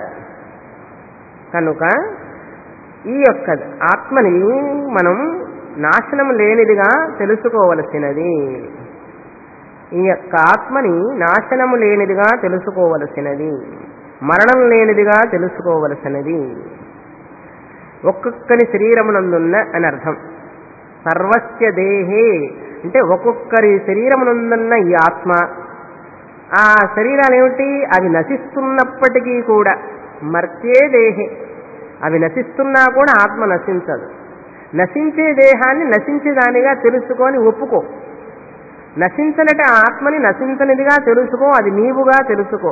కనుక ఈ యొక్క ఆత్మని మనం నాశనం లేనిదిగా తెలుసుకోవలసినది ఈ యొక్క ఆత్మని నాశనము లేనిదిగా తెలుసుకోవలసినది మరణం లేనిదిగా తెలుసుకోవలసినది ఒక్కొక్కరి శరీరమునందున్న అని అర్థం సర్వస్య దేహే అంటే ఒక్కొక్కరి శరీరమునందున్న ఈ ఆత్మ ఆ శరీరాలు ఏమిటి అవి నశిస్తున్నప్పటికీ కూడా మర్త్యే దేహే అవి నశిస్తున్నా కూడా ఆత్మ నశించదు నశించే దేహాన్ని నశించేదానిగా తెలుసుకొని ఒప్పుకో నశించనట ఆత్మని నశించనిదిగా తెలుసుకో అది నీవుగా తెలుసుకో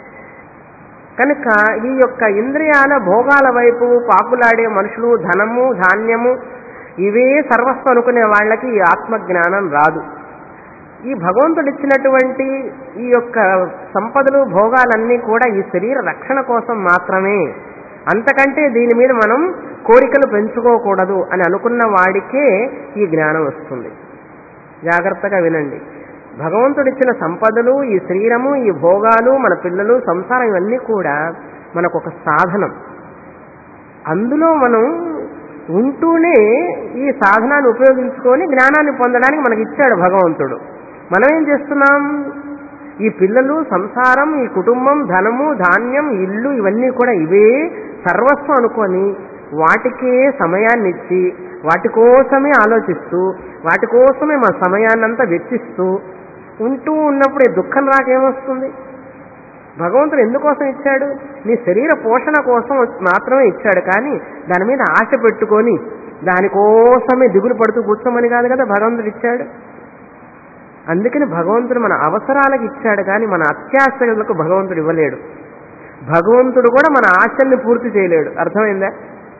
కనుక ఈ యొక్క ఇంద్రియాల భోగాల వైపు పాకులాడే మనుషులు ధనము ధాన్యము ఇవే సర్వస్వం అనుకునే వాళ్ళకి ఈ ఆత్మజ్ఞానం రాదు ఈ భగవంతుడు ఇచ్చినటువంటి ఈ యొక్క సంపదలు భోగాలన్నీ కూడా ఈ శరీర రక్షణ కోసం మాత్రమే అంతకంటే దీని మీద మనం కోరికలు పెంచుకోకూడదు అని అనుకున్న వాడికే ఈ జ్ఞానం వస్తుంది జాగ్రత్తగా వినండి భగవంతుడిచ్చిన సంపదలు ఈ శరీరము ఈ భోగాలు మన పిల్లలు సంసారం ఇవన్నీ కూడా మనకు ఒక సాధనం అందులో మనం ఉంటూనే ఈ సాధనాన్ని ఉపయోగించుకొని జ్ఞానాన్ని పొందడానికి మనకి ఇచ్చాడు భగవంతుడు మనం ఏం చేస్తున్నాం ఈ పిల్లలు సంసారం ఈ కుటుంబం ధనము ధాన్యం ఇల్లు ఇవన్నీ కూడా ఇవే సర్వస్వం అనుకొని వాటికే సమయాన్ని ఇచ్చి వాటి కోసమే ఆలోచిస్తూ వాటి కోసమే మన సమయాన్నంతా వెచ్చిస్తూ ఉంటూ ఉన్నప్పుడు ఈ దుఃఖం రాకేమొస్తుంది భగవంతుడు ఎందుకోసం ఇచ్చాడు నీ శరీర పోషణ కోసం మాత్రమే ఇచ్చాడు కానీ దాని మీద ఆశ పెట్టుకొని దానికోసమే దిగులు పడుతూ కూర్చోమని కాదు కదా భగవంతుడు ఇచ్చాడు అందుకని భగవంతుడు మన అవసరాలకు ఇచ్చాడు కానీ మన అత్యాశలకు భగవంతుడు ఇవ్వలేడు భగవంతుడు కూడా మన ఆశల్ని పూర్తి చేయలేడు అర్థమైందా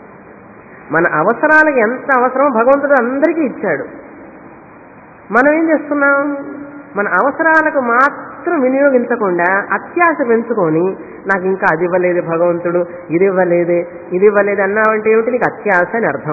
మన అవసరాలకు ఎంత అవసరమో భగవంతుడు అందరికీ ఇచ్చాడు మనం ఏం చేస్తున్నాం మన అవసరాలకు మాత్రం వినియోగించకుండా అత్యాశ పెంచుకొని నాకు ఇంకా అది ఇవ్వలేదు భగవంతుడు ఇది ఇవ్వలేదే ఇది ఇవ్వలేదు అన్నావంటే ఏమిటి నీకు అత్యాశ అని అర్థం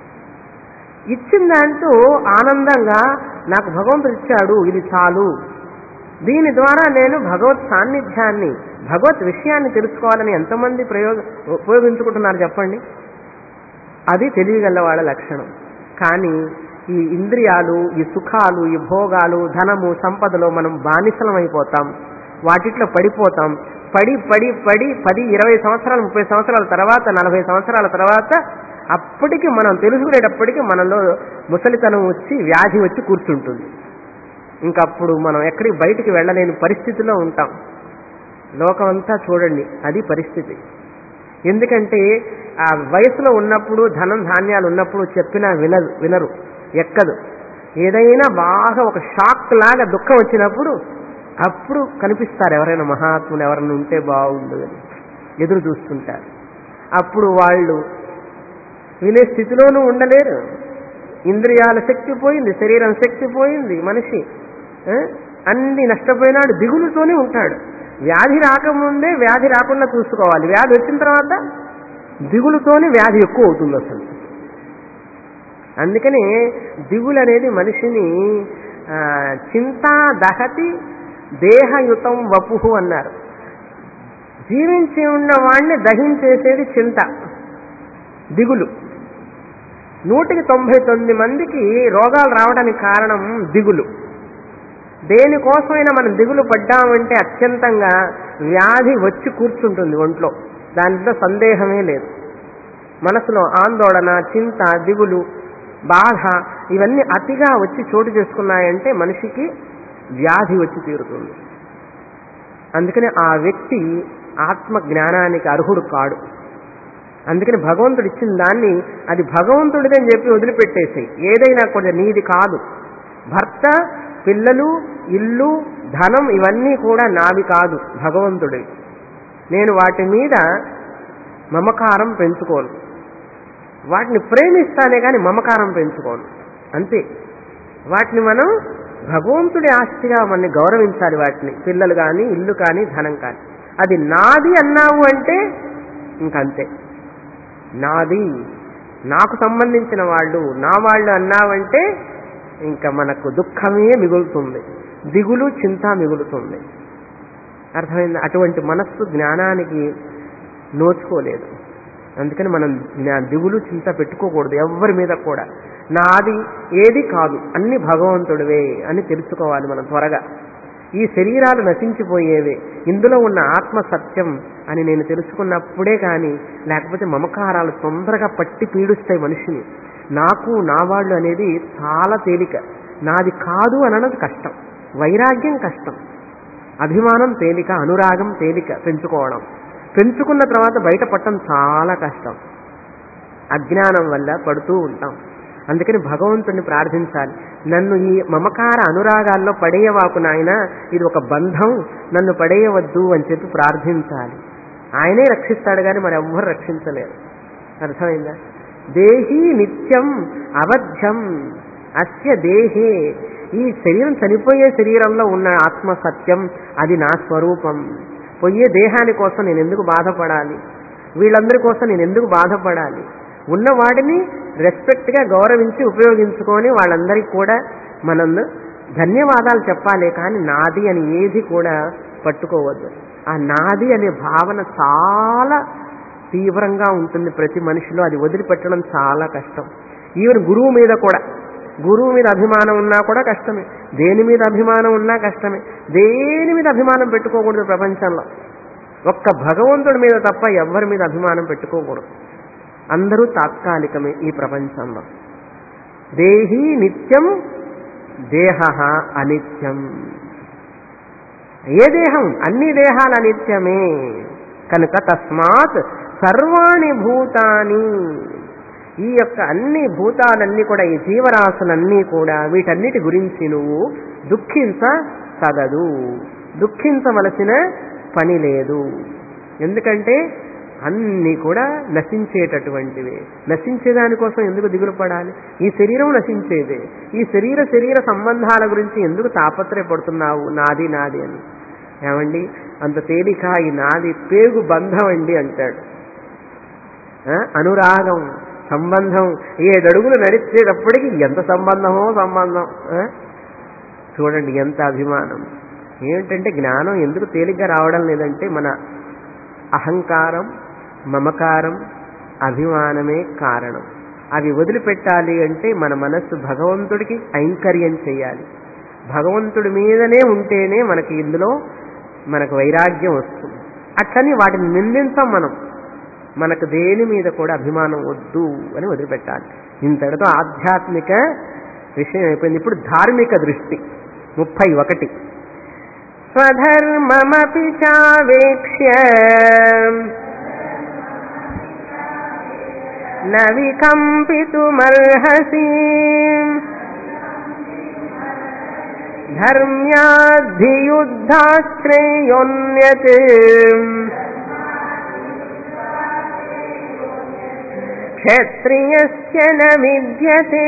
ఇచ్చిన దాంతో ఆనందంగా నాకు భగవంతుడు ఇచ్చాడు ఇది చాలు దీని ద్వారా నేను భగవత్ సాన్నిధ్యాన్ని భగవత్ విషయాన్ని తెలుసుకోవాలని ఎంతమంది ప్రయోగ ఉపయోగించుకుంటున్నారు చెప్పండి అది తెలియగల వాళ్ళ లక్షణం కానీ ఈ ఇంద్రియాలు ఈ సుఖాలు ఈ భోగాలు ధనము సంపదలో మనం బానిసలమైపోతాం వాటిట్లో పడిపోతాం పడి పడి పడి పది ఇరవై సంవత్సరాలు ముప్పై సంవత్సరాల తర్వాత నలభై సంవత్సరాల తర్వాత అప్పటికి మనం తెలుసుకునేటప్పటికి మనలో ముసలితనం వచ్చి వ్యాధి వచ్చి కూర్చుంటుంది ఇంకప్పుడు మనం ఎక్కడికి బయటికి వెళ్ళలేని పరిస్థితిలో ఉంటాం లోకమంతా చూడండి అది పరిస్థితి ఎందుకంటే ఆ వయసులో ఉన్నప్పుడు ధనం ధాన్యాలు ఉన్నప్పుడు చెప్పినా వినరు వినరు ఎక్కదు ఏదైనా బాగా ఒక షాక్ లాగా దుఃఖం వచ్చినప్పుడు అప్పుడు కనిపిస్తారు ఎవరైనా మహాత్ములు ఎవరైనా ఉంటే బాగుండు అని ఎదురు చూస్తుంటారు అప్పుడు వాళ్ళు వినే స్థితిలోనూ ఉండలేరు ఇంద్రియాల శక్తి పోయింది శరీరం శక్తి పోయింది మనిషి ఆ? అన్ని నష్టపోయినాడు దిగులుతోనే ఉంటాడు వ్యాధి రాకముందే వ్యాధి రాకుండా చూసుకోవాలి వ్యాధి వచ్చిన తర్వాత దిగులుతోనే వ్యాధి ఎక్కువ అవుతుంది అసలు అందుకని దిగులు అనేది మనిషిని ఆ, చింతా దహతి దేహయుతం వపుహు అన్నారు జీవించి ఉన్న వాణ్ణి దహించేసేది చింత దిగులు నూటికి తొంభై తొమ్మిది మందికి రోగాలు రావడానికి కారణం దిగులు దేనికోసమైనా మనం దిగులు పడ్డామంటే అత్యంతంగా వ్యాధి వచ్చి కూర్చుంటుంది ఒంట్లో దాంట్లో సందేహమే లేదు మనసులో ఆందోళన చింత దిగులు బాధ ఇవన్నీ అతిగా వచ్చి చోటు చేసుకున్నాయంటే మనిషికి వ్యాధి వచ్చి తీరుతుంది అందుకని ఆ వ్యక్తి ఆత్మ జ్ఞానానికి అర్హుడు కాడు అందుకని భగవంతుడు ఇచ్చిన దాన్ని అది భగవంతుడిదని చెప్పి వదిలిపెట్టేసాయి ఏదైనా కూడా నీది కాదు భర్త పిల్లలు ఇల్లు ధనం ఇవన్నీ కూడా నావి కాదు భగవంతుడి నేను వాటి మీద మమకారం పెంచుకోను వాటిని ప్రేమిస్తానే కానీ మమకారం పెంచుకోను అంతే వాటిని మనం భగవంతుడి ఆస్తిగా మనని గౌరవించాలి వాటిని పిల్లలు కానీ ఇల్లు కానీ ధనం కానీ అది నాది అన్నావు అంటే ఇంకంతే నాది నాకు సంబంధించిన వాళ్ళు నా వాళ్ళు అన్నావంటే ఇంకా మనకు దుఃఖమే మిగులుతుంది దిగులు చింత మిగులుతుంది అర్థమైంది అటువంటి మనస్సు జ్ఞానానికి నోచుకోలేదు అందుకని మనం జ్ఞా- దిగులు చింత పెట్టుకోకూడదు ఎవరి మీద కూడా నాది ఏది కాదు అన్ని భగవంతుడివే అని తెలుసుకోవాలి మనం త్వరగా ఈ శరీరాలు నశించిపోయేవే ఇందులో ఉన్న ఆత్మ సత్యం అని నేను తెలుసుకున్నప్పుడే కానీ లేకపోతే మమకారాలు తొందరగా పట్టి పీడుస్తాయి మనిషిని నాకు నా వాళ్ళు అనేది చాలా తేలిక నాది కాదు అనడం కష్టం వైరాగ్యం కష్టం అభిమానం తేలిక అనురాగం తేలిక పెంచుకోవడం పెంచుకున్న తర్వాత బయటపడటం చాలా కష్టం అజ్ఞానం వల్ల పడుతూ ఉంటాం అందుకని భగవంతుని ప్రార్థించాలి నన్ను ఈ మమకార అనురాగాల్లో పడేయవాకు నాయన ఇది ఒక బంధం నన్ను పడేయవద్దు అని చెప్పి ప్రార్థించాలి ఆయనే రక్షిస్తాడు కానీ మరి ఎవ్వరు రక్షించలేరు అర్థమైందా దేహి నిత్యం అవధ్యం అస్య దేహే ఈ శరీరం చనిపోయే శరీరంలో ఉన్న ఆత్మ సత్యం అది నా స్వరూపం పోయే దేహాని కోసం నేను ఎందుకు బాధపడాలి వీళ్ళందరి కోసం నేను ఎందుకు బాధపడాలి ఉన్న వాడిని రెస్పెక్ట్గా గౌరవించి ఉపయోగించుకొని వాళ్ళందరికీ కూడా మనం ధన్యవాదాలు చెప్పాలి కానీ నాది అని ఏది కూడా పట్టుకోవద్దు ఆ నాది అనే భావన చాలా తీవ్రంగా ఉంటుంది ప్రతి మనిషిలో అది వదిలిపెట్టడం చాలా కష్టం ఈవెన్ గురువు మీద కూడా గురువు మీద అభిమానం ఉన్నా కూడా కష్టమే దేని మీద అభిమానం ఉన్నా కష్టమే దేని మీద అభిమానం పెట్టుకోకూడదు ప్రపంచంలో ఒక్క భగవంతుడి మీద తప్ప ఎవరి మీద అభిమానం పెట్టుకోకూడదు అందరూ తాత్కాలికమే ఈ ప్రపంచంలో దేహి నిత్యం దేహ అనిత్యం ఏ దేహం అన్ని దేహాలు అనిత్యమే కనుక తస్మాత్ సర్వాణి భూతాని ఈ యొక్క అన్ని భూతాలన్నీ కూడా ఈ జీవరాశులన్నీ కూడా వీటన్నిటి గురించి నువ్వు దుఃఖించ తగదు దుఃఖించవలసిన పని లేదు ఎందుకంటే అన్నీ కూడా నశించేటటువంటివి నశించే దానికోసం ఎందుకు దిగులు పడాలి ఈ శరీరం నశించేదే ఈ శరీర శరీర సంబంధాల గురించి ఎందుకు తాపత్రయపడుతున్నావు నాది నాది అని ఏమండి అంత తేలిక ఈ నాది పేగు బంధం అండి అంటాడు ఆ, అనురాగం సంబంధం ఏడడుగులు నడిచేటప్పటికి ఎంత సంబంధమో సంబంధం ఆ? చూడండి ఎంత అభిమానం ఏమిటంటే జ్ఞానం ఎందుకు తేలిగ్గా రావడం లేదంటే మన అహంకారం మమకారం అభిమానమే కారణం అవి వదిలిపెట్టాలి అంటే మన మనస్సు భగవంతుడికి ఐంకర్యం చేయాలి భగవంతుడి మీదనే ఉంటేనే మనకి ఇందులో మనకు వైరాగ్యం వస్తుంది అట్లని వాటిని నిందించాం మనం మనకు దేని మీద కూడా అభిమానం వద్దు అని వదిలిపెట్టాలి ఇంతటితో ఆధ్యాత్మిక విషయం అయిపోయింది ఇప్పుడు ధార్మిక దృష్టి ముప్పై ఒకటి స్వధర్మమపి చావేక్ష్య న వికంపితుమర్హసి ధర్మ్యాద్ధియుద్ధాశ్రేయోన్యత్ క్షత్రియస్య న విద్యతే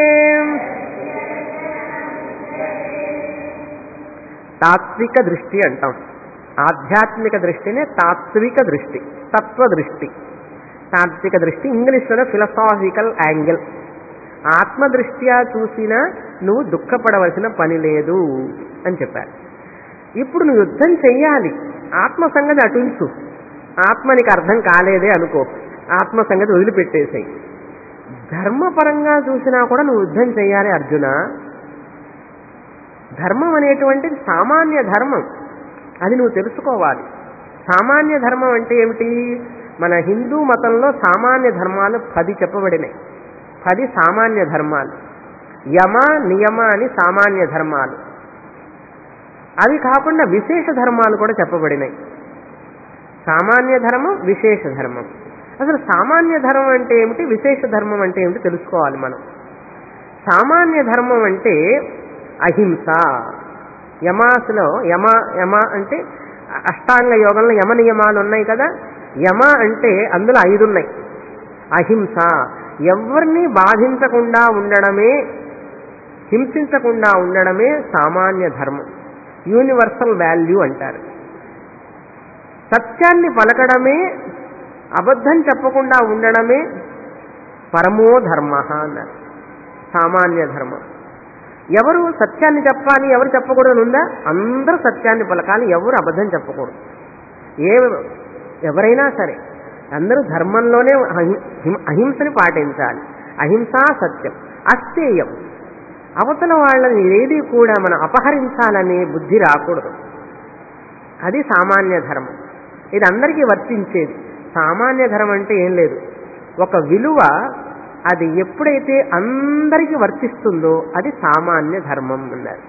తాత్విక దృష్టి అంటాం ఆధ్యాత్మిక దృష్టినే తాత్విక దృష్టి తత్వ దృష్టి తాత్విక దృష్టి ఇంగ్లీష్లోనే ఫిలసాఫికల్ యాంగిల్ ఆత్మదృష్ట్యా చూసినా నువ్వు దుఃఖపడవలసిన పని లేదు అని చెప్పారు ఇప్పుడు నువ్వు యుద్ధం చెయ్యాలి ఆత్మ సంగతి అటుంచు ఆత్మ నీకు అర్థం కాలేదే అనుకో ఆత్మ సంగతి వదిలిపెట్టేసాయి ధర్మపరంగా చూసినా కూడా నువ్వు యుద్ధం చేయాలి అర్జున ధర్మం అనేటువంటిది సామాన్య ధర్మం అది నువ్వు తెలుసుకోవాలి సామాన్య ధర్మం అంటే ఏమిటి మన హిందూ మతంలో సామాన్య ధర్మాలు పది చెప్పబడినాయి పది సామాన్య ధర్మాలు యమ నియమ అని సామాన్య ధర్మాలు అవి కాకుండా విశేష ధర్మాలు కూడా చెప్పబడినాయి సామాన్య ధర్మం విశేష ధర్మం అసలు సామాన్య ధర్మం అంటే ఏమిటి విశేష ధర్మం అంటే ఏమిటి తెలుసుకోవాలి మనం సామాన్య ధర్మం అంటే అహింస యమాసులో యమ యమ అంటే అష్టాంగ యోగంలో యమ నియమాలు ఉన్నాయి కదా యమ అంటే అందులో ఐదు ఉన్నాయి అహింస ఎవరిని బాధించకుండా ఉండడమే హింసించకుండా ఉండడమే సామాన్య ధర్మం యూనివర్సల్ వాల్యూ అంటారు సత్యాన్ని పలకడమే అబద్ధం చెప్పకుండా ఉండడమే పరమో ధర్మ అన్నారు సామాన్య ధర్మం ఎవరు సత్యాన్ని చెప్పాలి ఎవరు చెప్పకూడదు ఉందా అందరూ సత్యాన్ని పలకాలి ఎవరు అబద్ధం చెప్పకూడదు ఏ ఎవరైనా సరే అందరూ ధర్మంలోనే అహి- హిం- అహింసని పాటించాలి అహింసా సత్యం అస్థేయం అవతల వాళ్ళని ఏది కూడా మనం అపహరించాలనే బుద్ధి రాకూడదు అది సామాన్య ధర్మం ఇది అందరికీ వర్తించేది సామాన్య ధర్మం అంటే ఏం లేదు ఒక విలువ అది ఎప్పుడైతే అందరికీ వర్తిస్తుందో అది సామాన్య ధర్మం అన్నారు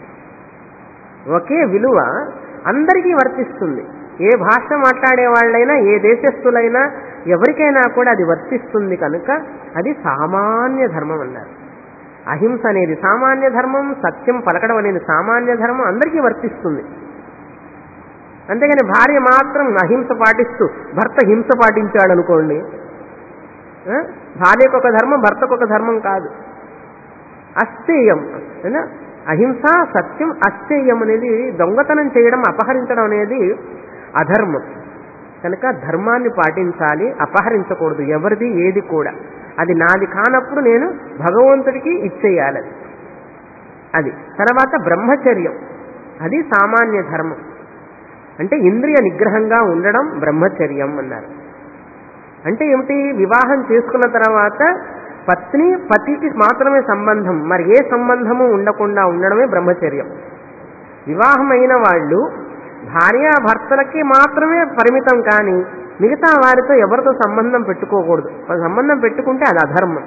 ఒకే విలువ అందరికీ వర్తిస్తుంది ఏ భాష మాట్లాడే వాళ్ళైనా ఏ దేశస్థులైనా ఎవరికైనా కూడా అది వర్తిస్తుంది కనుక అది సామాన్య ధర్మం అన్నారు అహింస అనేది సామాన్య ధర్మం సత్యం పలకడం అనేది సామాన్య ధర్మం అందరికీ వర్తిస్తుంది అంతేగాని భార్య మాత్రం అహింస పాటిస్తూ భర్త హింస పాటించాడు అనుకోండి ఆ? భార్యకు ఒక ధర్మం భర్తకు ఒక ధర్మం కాదు అస్థేయం ఏనా? అహింస సత్యం అస్థేయం అనేది దొంగతనం చేయడం అపహరించడం అనేది అధర్మం కనుక ధర్మాన్ని పాటించాలి అపహరించకూడదు ఎవరిది ఏది కూడా అది నాది కానప్పుడు నేను భగవంతుడికి ఇచ్చేయాలి అది అది తర్వాత బ్రహ్మచర్యం అది సామాన్య ధర్మం అంటే ఇంద్రియ నిగ్రహంగా ఉండడం బ్రహ్మచర్యం అన్నారు అంటే ఏమిటి వివాహం చేసుకున్న తర్వాత పత్ని పతికి మాత్రమే సంబంధం మరి ఏ సంబంధము ఉండకుండా ఉండడమే బ్రహ్మచర్యం వివాహం అయిన వాళ్ళు భార్య భర్తలకి మాత్రమే పరిమితం కానీ మిగతా వారితో ఎవరితో సంబంధం పెట్టుకోకూడదు వాళ్ళ సంబంధం పెట్టుకుంటే అది అధర్మం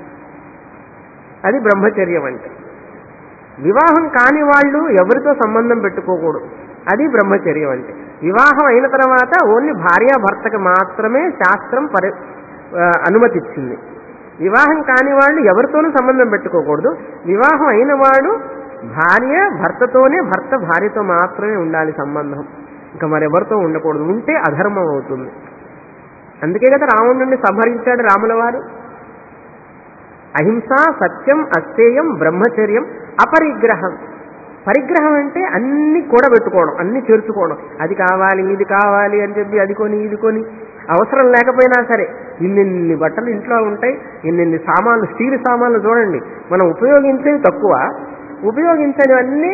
అది బ్రహ్మచర్యం అంటే వివాహం కాని వాళ్ళు ఎవరితో సంబంధం పెట్టుకోకూడదు అది బ్రహ్మచర్యం అంటే వివాహం అయిన తర్వాత ఓన్లీ భార్యాభర్తకి మాత్రమే శాస్త్రం పరి ఆ, అనుమతిచ్చింది వివాహం కాని వాళ్ళు ఎవరితోనూ సంబంధం పెట్టుకోకూడదు వివాహం అయిన వాడు భార్య భర్తతోనే భర్త భార్యతో మాత్రమే ఉండాలి సంబంధం ఇంకా మరెవరితో ఉండకూడదు ఉంటే అధర్మం అవుతుంది అందుకే కదా రావణుడిని సంహరించాడు రాముల వారు అహింస సత్యం అస్థేయం బ్రహ్మచర్యం అపరిగ్రహం పరిగ్రహం అంటే అన్ని కూడబెట్టుకోవడం అన్ని చేర్చుకోవడం అది కావాలి ఇది కావాలి అని చెప్పి అది కొని ఇది కొని అవసరం లేకపోయినా సరే ఇన్నిన్ని బట్టలు ఇంట్లో ఉంటాయి ఇన్నిన్ని సామాన్లు స్టీల్ సామాన్లు చూడండి మనం ఉపయోగించేవి తక్కువ ఉపయోగించనివన్నీ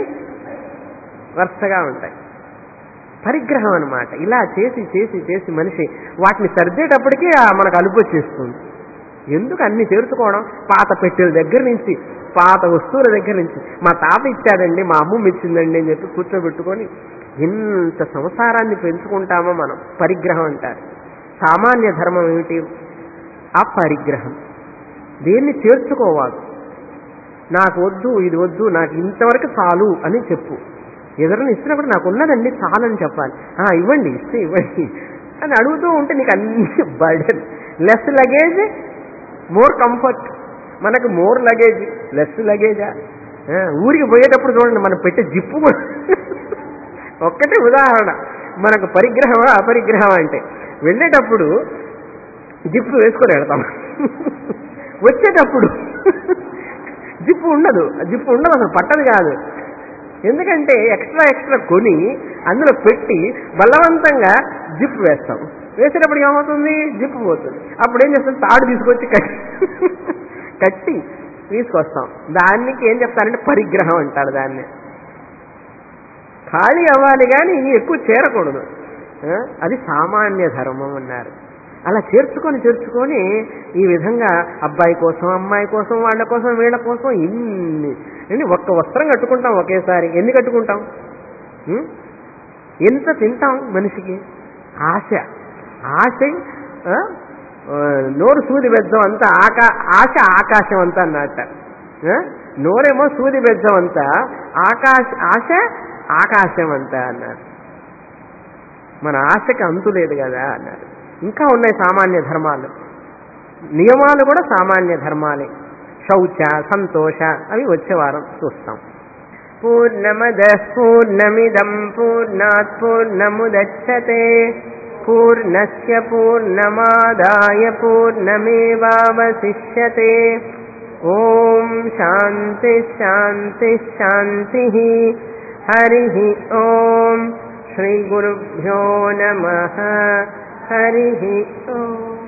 వరుసగా ఉంటాయి పరిగ్రహం అన్నమాట ఇలా చేసి చేసి చేసి మనిషి వాటిని సర్దేటప్పటికీ ఆ మనకు అలుపు వచ్చేస్తుంది ఎందుకు అన్ని చేర్చుకోవడం పాత పెట్టెల దగ్గర నుంచి పాత వస్తువుల దగ్గర నుంచి మా తాత ఇచ్చాడండి మా అమ్మమ్మ ఇచ్చిందండి అని చెప్పి కూర్చోబెట్టుకొని ఇంత సంసారాన్ని పెంచుకుంటామో మనం పరిగ్రహం అంటారు సామాన్య ధర్మం ఏమిటి అపరిగ్రహం దేన్ని చేర్చుకోవాలి నాకు వద్దు ఇది వద్దు నాకు ఇంతవరకు చాలు అని చెప్పు ఎదురుని ఇచ్చినప్పుడు నాకు ఉన్నదండి చాలని చెప్పాలి "ఆ, ఇవ్వండి ఇస్తే ఇవ్వండి అని అడుగుతూ ఉంటే నీకు అన్ని burden less luggage more comfort మనకు మోర్ లగేజ్ లెస్ లగేజా ఆ, ఊరికి పోయేటప్పుడు చూడండి మనం పెట్టే జిప్పు కూడా ఒక్కటే ఉదాహరణ మనకు పరిగ్రహమా అపరిగ్రహం అంటే వెళ్ళేటప్పుడు జిప్పు వేసుకొని వెళ్తాం వచ్చేటప్పుడు జిప్పు ఉండదు ఆ జిప్పు ఉండదు అసలు పట్టదు కాదు ఎందుకంటే ఎక్స్ట్రా ఎక్స్ట్రా కొని అందులో పెట్టి బలవంతంగా జిప్ వేస్తాం వేసేటప్పుడు ఏమవుతుంది జిప్ పోతుంది అప్పుడు ఏం చేస్తాం తాడు తీసుకొచ్చి కట్టి కట్టి తీసుకొస్తాం దానికి ఏం చెప్తారంటే పరిగ్రహం అంటారు దాన్ని ఖాళీ అవ్వాలి కానీ ఎక్కువ చేరకూడదు ఆ? అది సామాన్య ధర్మం అన్నారు అలా చేర్చుకొని చేర్చుకొని ఈ విధంగా అబ్బాయి కోసం అమ్మాయి కోసం వాళ్ళ కోసం వీళ్ళ కోసం ఇన్ని ఎన్ని ఒక్క వస్త్రం కట్టుకుంటాం ఒకేసారి ఎన్ని కట్టుకుంటాం ఉం? ఎంత తింటాం మనిషికి ఆశ ఆశ ఆ? ఆ, నోరు సూది బెజ్జం అంతా ఆకా ఆశ ఆకాశం అంతా అన్నట్ట ఆ? నోరేమో సూది బెజ్జం అంతా ఆకాశ ఆశ ఆకాశం అంతా అన్నారు మన ఆశకి అంతు లేదు కదా అన్నారు ఇంకా ఉన్నాయి సామాన్య ధర్మాలు నియమాలు కూడా సామాన్య ధర్మాలే శౌచ సంతోష అవి వచ్చే వారం చూస్తాం పూర్ణమద పూర్ణమిదం పూర్ణాత్ పూర్ణముదచ్చతే పూర్ణస్య పూర్ణమాదాయ పూర్ణమేవావశిష్యతే ఓం శాంతి శాంతి శాంతి హరి ఓం శ్రీ గురుభ్యో నమ హరి ఓం